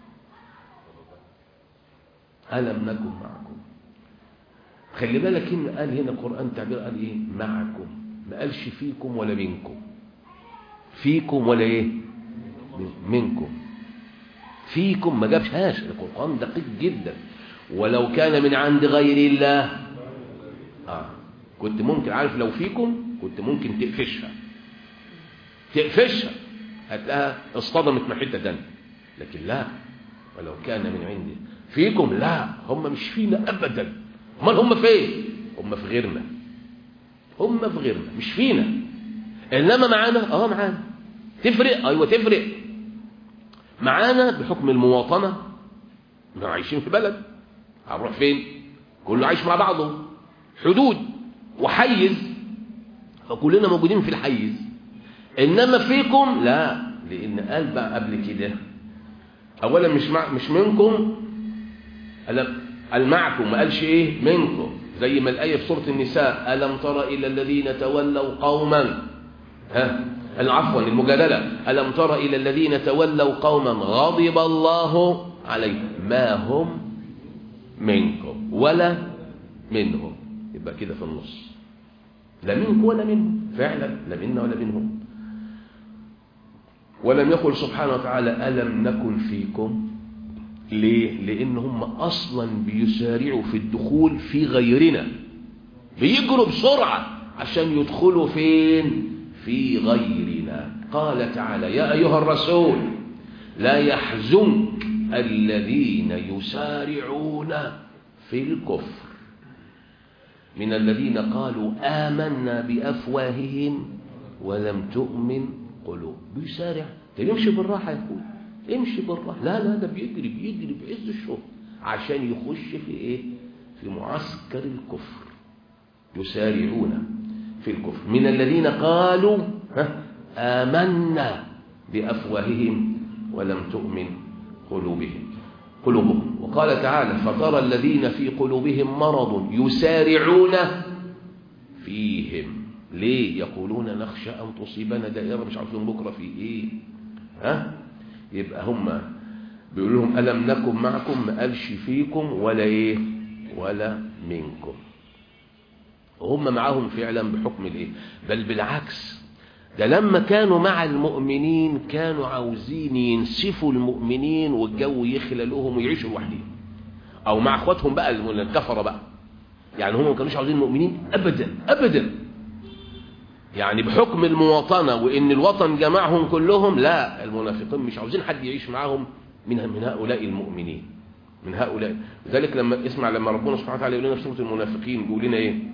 ألم نكن معكم خلي بالك إن قال هنا القرآن تعبير قال إيه معكم ما قالش فيكم ولا منكم فيكم ولا إيه منكم فيكم ما جابش هاش القرآن دقيق جدا ولو كان من عند غير الله آه. كنت ممكن عارف لو فيكم كنت ممكن تقفشها تقفشها هتلاقيها اصطدمت مع حته ثانيه لكن لا ولو كان من عندي فيكم لا هم مش فينا ابدا امال هم فين هم في غيرنا هم في غيرنا مش فينا انما معانا اه معانا تفرق ايوه تفرق معانا بحكم المواطنه احنا عايشين في بلد هنروح فين كله عايش مع بعضه حدود وحيز فكلنا موجودين في الحيز انما فيكم لا لان قال بقى قبل كده اولا مش مع مش منكم قال معكم ما قالش ايه منكم زي ما الايه في سوره النساء الم تر الى الذين تولوا قوما ها عفوا المجادله الم تر الى الذين تولوا قوما غضب الله عليهم ما هم منكم ولا منهم يبقى كده في النص لا منكم ولا منهم فعلا لا منا ولا منهم ولم يقل سبحانه وتعالى ألم نكن فيكم ليه؟ لأن هم أصلا بيسارعوا في الدخول في غيرنا بيجروا بسرعة عشان يدخلوا فين؟ في غيرنا قال تعالى يا أيها الرسول لا يحزنك الذين يسارعون في الكفر من الذين قالوا آمنا بأفواههم ولم تؤمن قلوب بيسارع ده يمشي بالراحة يا أخوي امشي بالراحة لا لا ده بيجري بيجري بعز الشهر عشان يخش في ايه في معسكر الكفر يسارعون في الكفر من الذين قالوا ها آمنا بأفواههم ولم تؤمن قلوبهم قلوبهم وقال تعالى فترى الذين في قلوبهم مرض يسارعون فيهم ليه يقولون نخشى أن تصيبنا دائرة مش عارفين بكرة في إيه ها يبقى هم بيقول لهم ألم نكن معكم ما قالش فيكم ولا إيه ولا منكم وهم معاهم فعلا بحكم الإيه بل بالعكس ده لما كانوا مع المؤمنين كانوا عاوزين ينسفوا المؤمنين والجو يخلى لهم ويعيشوا لوحدهم او مع اخواتهم بقى الكفره بقى يعني هم ما كانوش عاوزين المؤمنين ابدا ابدا يعني بحكم المواطنه وان الوطن جمعهم كلهم لا المنافقين مش عاوزين حد يعيش معاهم من من هؤلاء المؤمنين من هؤلاء لذلك لما اسمع لما ربنا سبحانه وتعالى يقول لنا في سوره المنافقين يقول لنا ايه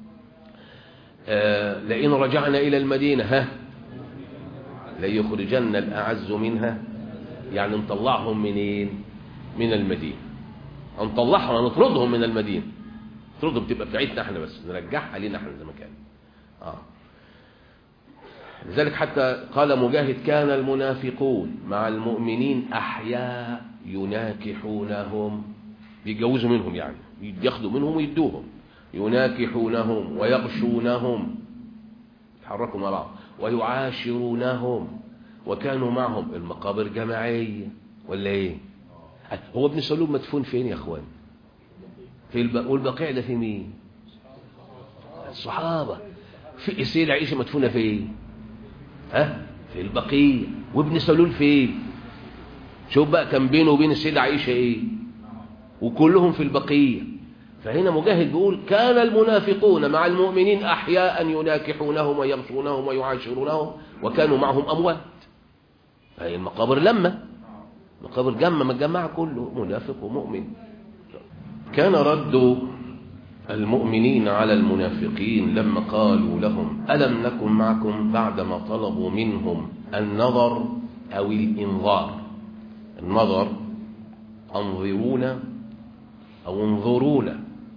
آه لئن رجعنا إلى المدينة ها ليخرجن الأعز منها يعني نطلعهم منين من المدينة نطلعهم نطردهم من المدينة نطردهم تبقى بتاعتنا احنا بس نرجعها لنا احنا زي ما كان آه. لذلك حتى قال مجاهد كان المنافقون مع المؤمنين أحياء يناكحونهم بيتجوزوا منهم يعني ياخدوا منهم ويدوهم يناكحونهم ويغشونهم يتحركوا مع بعض ويعاشرونهم وكانوا معهم المقابر جماعية ولا ايه هو ابن سلول مدفون فين يا اخوان في الب... والبقيع ده في مين الصحابة في السيدة عائشة مدفونة فين ها في البقيع وابن سلول فين شوف بقى كان بينه وبين السيدة عائشة ايه وكلهم في البقيع فهنا مجاهد بيقول كان المنافقون مع المؤمنين أحياء يناكحونهم ويغشونهم ويعاشرونهم وكانوا معهم أموات هي المقابر لما مقابر جمع ما الجماعة كله منافق ومؤمن كان رد المؤمنين على المنافقين لما قالوا لهم ألم نكن معكم بعدما طلبوا منهم النظر أو الإنظار النظر أنظرونا أو انظرونا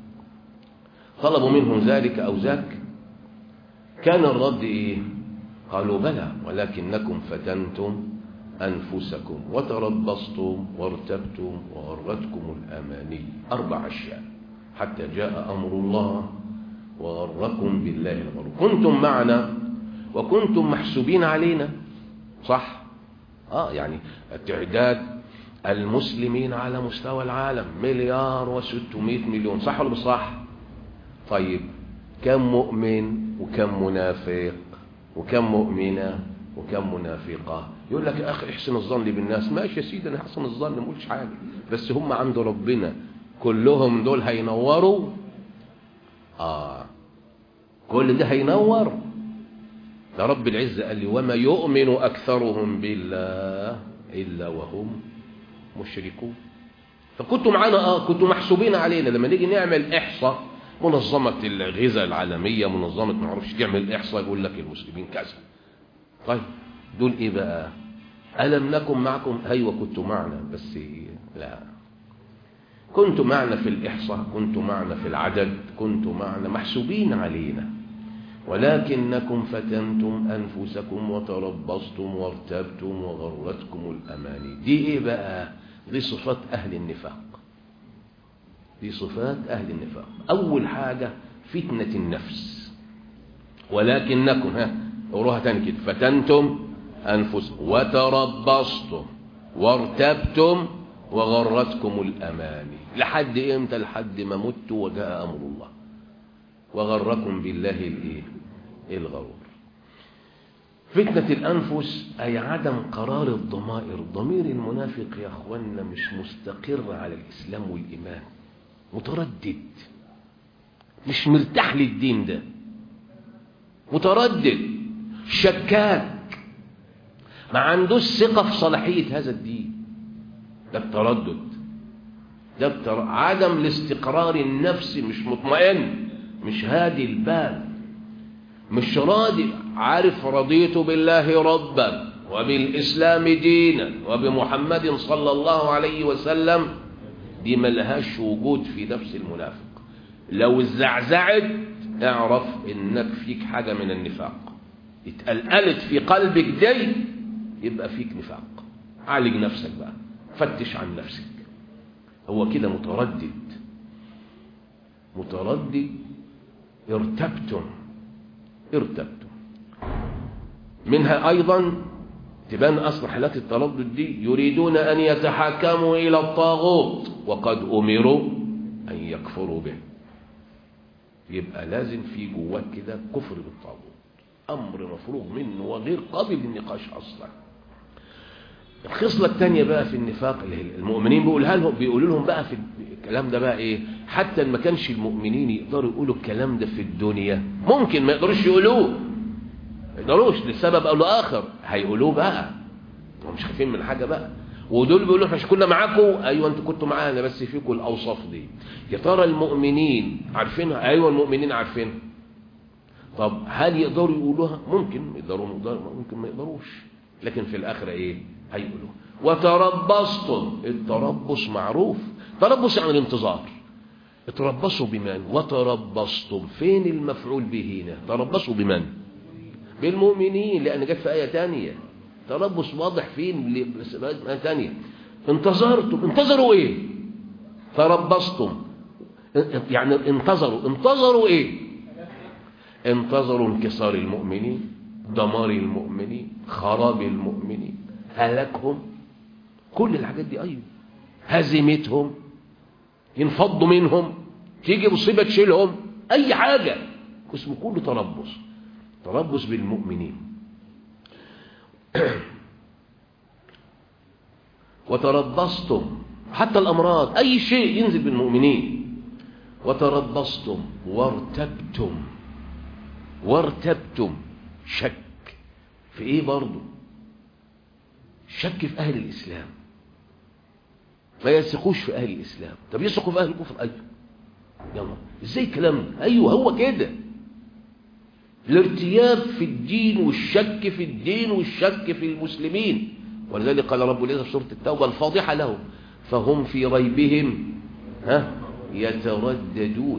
طلبوا منهم ذلك أو ذاك كان الرد إيه قالوا بلى ولكنكم فتنتم أنفسكم وتربصتم وارتبتم وغرتكم الأماني أربع أشياء حتى جاء أمر الله وغركم بالله الغرور كنتم معنا وكنتم محسوبين علينا صح آه يعني التعداد المسلمين على مستوى العالم مليار وستمائة مليون صح ولا مش صح طيب كم مؤمن وكم منافق وكم مؤمنة وكم منافقة يقول لك يا أخي احسن الظن بالناس ماشي يا سيدي أنا احسن الظن ما قلتش حاجة بس هم عند ربنا كلهم دول هينوروا آه كل ده هينور ده رب العزة قال لي وما يؤمن أكثرهم بالله إلا وهم مشركون فكنتوا معانا اه كنتوا محسوبين علينا لما نيجي نعمل احصاء منظمة الغذاء العالمية منظمة ما اعرفش تعمل احصاء يقول لك المسلمين كذا طيب دول ايه بقى ألم نكن معكم ايوه كنتوا معنا بس لا كنتوا معنا في الإحصاء كنتوا معنا في العدد كنتوا معنا محسوبين علينا ولكنكم فتنتم أنفسكم وتربصتم وارتبتم وغرتكم الأماني دي إيه بقى دي صفات أهل النفاق دي صفات أهل النفاق أول حاجة فتنة النفس ولكنكم ها وروها تاني كده فتنتم أنفسكم وتربصتم وارتبتم وغرتكم الأماني لحد إمتى لحد ما متوا وجاء أمر الله وغركم بالله الإيه الغرور فتنة الأنفس أي عدم قرار الضمائر ضمير المنافق يا أخوانا مش مستقر على الإسلام والإيمان متردد مش مرتاح للدين ده متردد شكاك ما عندوش ثقة في صلاحية هذا الدين ده التردد ده التر... عدم الاستقرار النفسي مش مطمئن مش هادي البال مش راضي عارف رضيت بالله ربا وبالإسلام دينا وبمحمد صلى الله عليه وسلم دي ملهاش وجود في نفس المنافق لو ازعزعت اعرف انك فيك حاجة من النفاق اتقلقلت في قلبك دي يبقى فيك نفاق عالج نفسك بقى فتش عن نفسك هو كده متردد متردد ارتبتم ارتبتم منها أيضا تبان أصل حالات التردد دي يريدون أن يتحاكموا إلى الطاغوت وقد أمروا أن يكفروا به يبقى لازم في جواك كده كفر بالطاغوت أمر مفروغ منه وغير قابل للنقاش أصلا الخصلة الثانية بقى في النفاق اللي المؤمنين بيقولها لهم بيقولوا لهم بقى في الكلام ده بقى ايه حتى ما كانش المؤمنين يقدروا يقولوا الكلام ده في الدنيا ممكن ما يقدروش يقولوه ما يقدروش لسبب او لاخر هيقولوه بقى هم مش خايفين من حاجة بقى ودول بيقولوا احنا مش كنا معاكم ايوه انتوا كنتوا معانا بس فيكم الاوصاف دي يا ترى المؤمنين عارفينها ايوه المؤمنين عارفينها طب هل يقدروا يقولوها ممكن يقدروا ممكن ما يقدروش لكن في الاخره ايه هيقولوا وتربصتم التربص معروف تربص يعني الانتظار اتربصوا بمن وتربصتم فين المفعول به هنا تربصوا بمن بالمؤمنين لان جت في ايه تانية تربص واضح فين آية تانية انتظرتم انتظروا ايه تربصتم يعني انتظروا انتظروا ايه انتظروا انكسار المؤمنين دمار المؤمنين خراب المؤمنين هلاكهم كل الحاجات دي ايوه هزيمتهم ينفضوا منهم تيجي مصيبة تشيلهم أي حاجة اسمه كله تربص تربص بالمؤمنين وتربصتم حتى الأمراض أي شيء ينزل بالمؤمنين وتربصتم وارتبتم وارتبتم شك في ايه برضه شك في أهل الإسلام ما يثقوش في أهل الإسلام طب يثقوا في أهل الكفر أيوه يلا ازاي الكلام ده أيوه هو كده الارتياب في الدين والشك في الدين والشك في المسلمين ولذلك قال رب العزة في سورة التوبة الفاضحة لهم فهم في ريبهم ها يترددون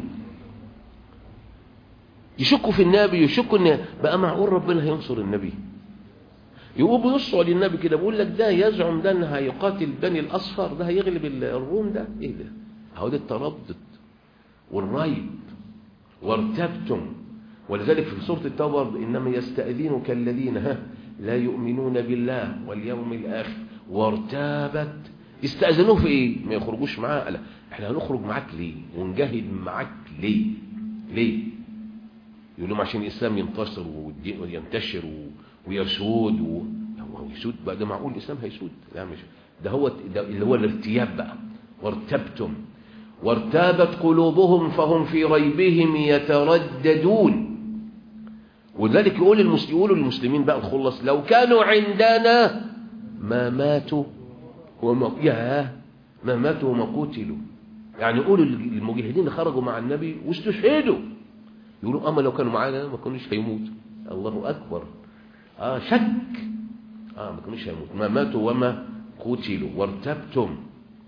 يشكوا في النبي يشكوا ان بقى معقول ربنا هينصر النبي يقوم بيصوا للنبي كده بيقول لك ده يزعم ده ان هيقاتل بني الاصفر ده هيغلب الروم ده ايه ده اهو ده التردد والريب وارتبتم ولذلك في سورة التوبة إنما يستأذنك الذين ها لا يؤمنون بالله واليوم الآخر وارتابت يستأذنوه في إيه؟ ما يخرجوش معاه لا إحنا هنخرج معاك ليه؟ ونجاهد معاك ليه؟ ليه؟ يقول لهم عشان الإسلام ينتصر وينتشر ويسود و... هو يسود بقى ده معقول الإسلام هيسود لا مش ده هو ده اللي هو الارتياب بقى وارتبتم وارتابت قلوبهم فهم في ريبهم يترددون ولذلك يقول المس... يقولوا للمسلمين بقى نخلص لو كانوا عندنا ما ماتوا وما يا ما ماتوا وما قتلوا يعني يقولوا المجاهدين اللي خرجوا مع النبي واستشهدوا يقولوا اما لو كانوا معانا ما كانوش هيموتوا الله اكبر اه شك اه ما كانوش هيموتوا ما ماتوا وما قتلوا وارتبتم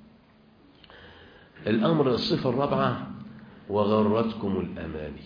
الامر الصفه الرابعه وغرتكم الاماني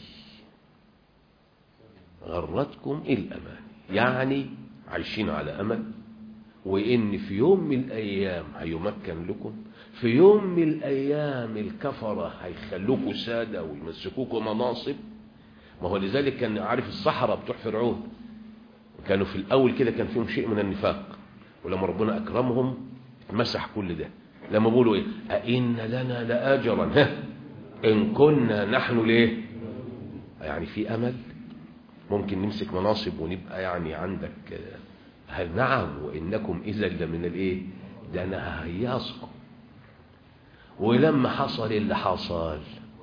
غرتكم الأمان يعني عايشين على أمل وإن في يوم من الأيام هيمكن لكم في يوم من الأيام الكفرة هيخلوكوا سادة ويمسكوكوا مناصب ما هو لذلك كان عارف الصحراء بتوع فرعون كانوا في الأول كده كان فيهم شيء من النفاق ولما ربنا أكرمهم مسح كل ده لما بيقولوا إيه أئن لنا لأجرا إن كنا نحن ليه يعني في أمل ممكن نمسك مناصب ونبقى يعني عندك هل نعم وإنكم إذا لمن الإيه ده أنا هياصكم ولما حصل اللي حصل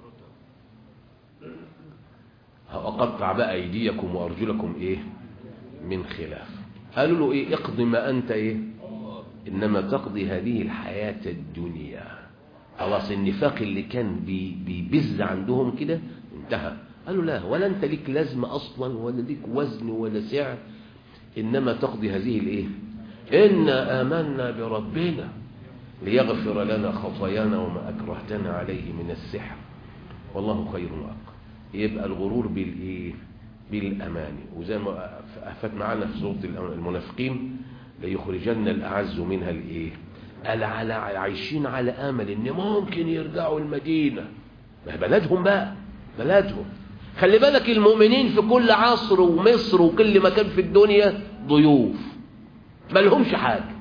أقطع بقى أيديكم وأرجلكم إيه من خلاف قالوا له إيه اقضي ما أنت إيه إنما تقضي هذه الحياة الدنيا خلاص النفاق اللي كان بيبز عندهم كده انتهى قالوا لا ولا انت ليك لازمة اصلا ولا ليك وزن ولا سعر انما تقضي هذه الايه انا امنا بربنا ليغفر لنا خطايانا وما اكرهتنا عليه من السحر والله خير وابقى يبقى الغرور بالايه بالاماني وزي ما افات معانا في سوره المنافقين ليخرجن الاعز منها الايه قال على عايشين على امل ان ممكن يرجعوا المدينه ما بلدهم بقى بلدهم خلي بالك المؤمنين في كل عصر ومصر وكل مكان في الدنيا ضيوف ما لهمش حاجة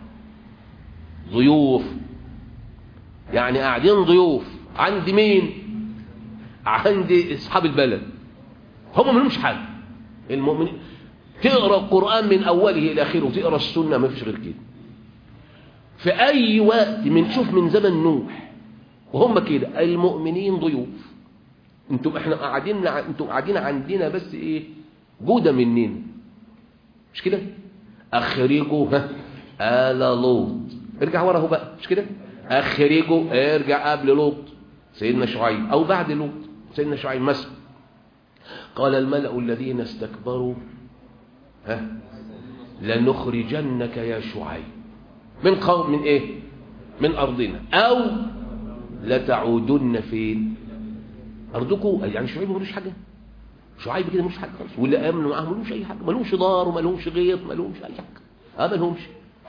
ضيوف يعني قاعدين ضيوف عند مين عند اصحاب البلد هم ما لهمش حاجة المؤمنين تقرا القرآن من اوله الى اخره وتقرا السنة ما فيش غير كده في اي وقت من شوف من زمن نوح وهم كده المؤمنين ضيوف انتم احنا قاعدين انتم قاعدين عندنا بس ايه جودة مننا مش كده اخرجوا ها آل لوط ارجع ورا اهو بقى مش كده اخرجوا ارجع قبل لوط سيدنا شعيب او بعد لوط سيدنا شعيب مثلا قال الملأ الذين استكبروا ها لنخرجنك يا شعيب من قوم من ايه من ارضنا او لتعودن فين ارضكم يعني شعيب ملوش حاجه شعيب كده ملوش حاجه خالص واللي امنوا معاه ملوش اي حاجه ملهمش دار وملهمش غيط ملهمش اي حاجه اه ملهمش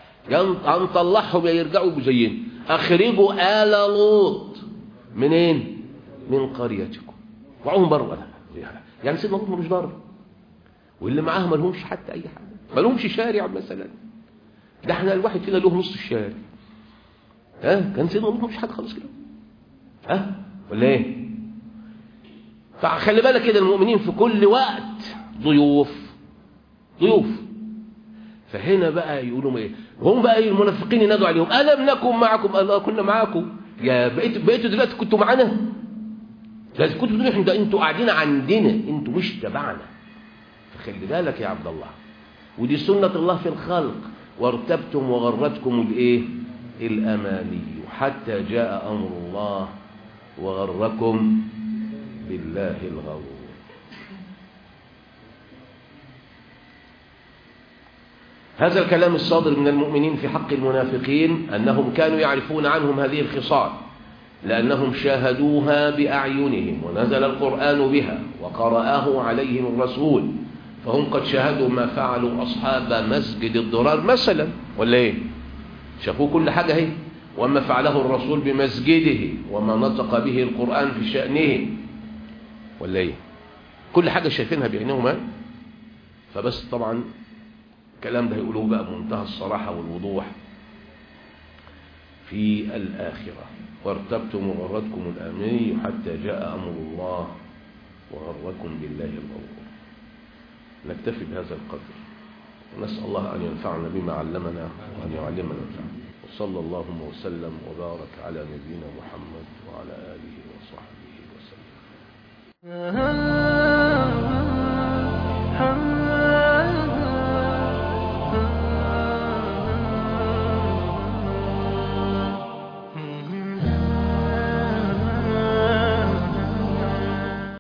هنطلعهم يرجعوا زينا اخرجوا آل لوط منين من قريتكم وعوهم بره يعني سيدنا لوط ملوش دار واللي معاه ملهمش حتى اي حاجه ملهمش شارع مثلا ده احنا الواحد فينا له نص الشارع ها كان سيدنا ابو بكر مش حد خالص كده ها ولا ايه فخلي بالك كده المؤمنين في كل وقت ضيوف ضيوف فهنا بقى يقولوا ايه هم بقى إيه المنافقين ينادوا عليهم الم نكن معكم الله كنا معاكم يا بقيت بقيتوا دلوقتي كنتوا معانا لازم كنتوا بتقولوا احنا انتوا قاعدين عندنا انتوا مش تبعنا فخلي بالك يا عبد الله ودي سنة الله في الخلق وارتبتم وغرتكم الايه الاماني حتى جاء امر الله وغركم بالله الغرور هذا الكلام الصادر من المؤمنين في حق المنافقين أنهم كانوا يعرفون عنهم هذه الخصال لأنهم شاهدوها بأعينهم ونزل القرآن بها وقرآه عليهم الرسول فهم قد شاهدوا ما فعلوا أصحاب مسجد الضرار مثلا ولا إيه شافوا كل حاجة هي وما فعله الرسول بمسجده وما نطق به القرآن في شأنه ولا إيه كل حاجة شايفينها بعينهم ها؟ فبس طبعا الكلام ده يقولوه بقى بمنتهى الصراحة والوضوح في الآخرة وارتبتم وغرتكم الأمني حتى جاء أمر الله وغركم بالله الغرور نكتفي بهذا القدر ونسأل الله أن ينفعنا بما علمنا وأن يعلمنا وصلى اللهم وسلم وبارك على نبينا محمد وعلى آله وصحبه وسلم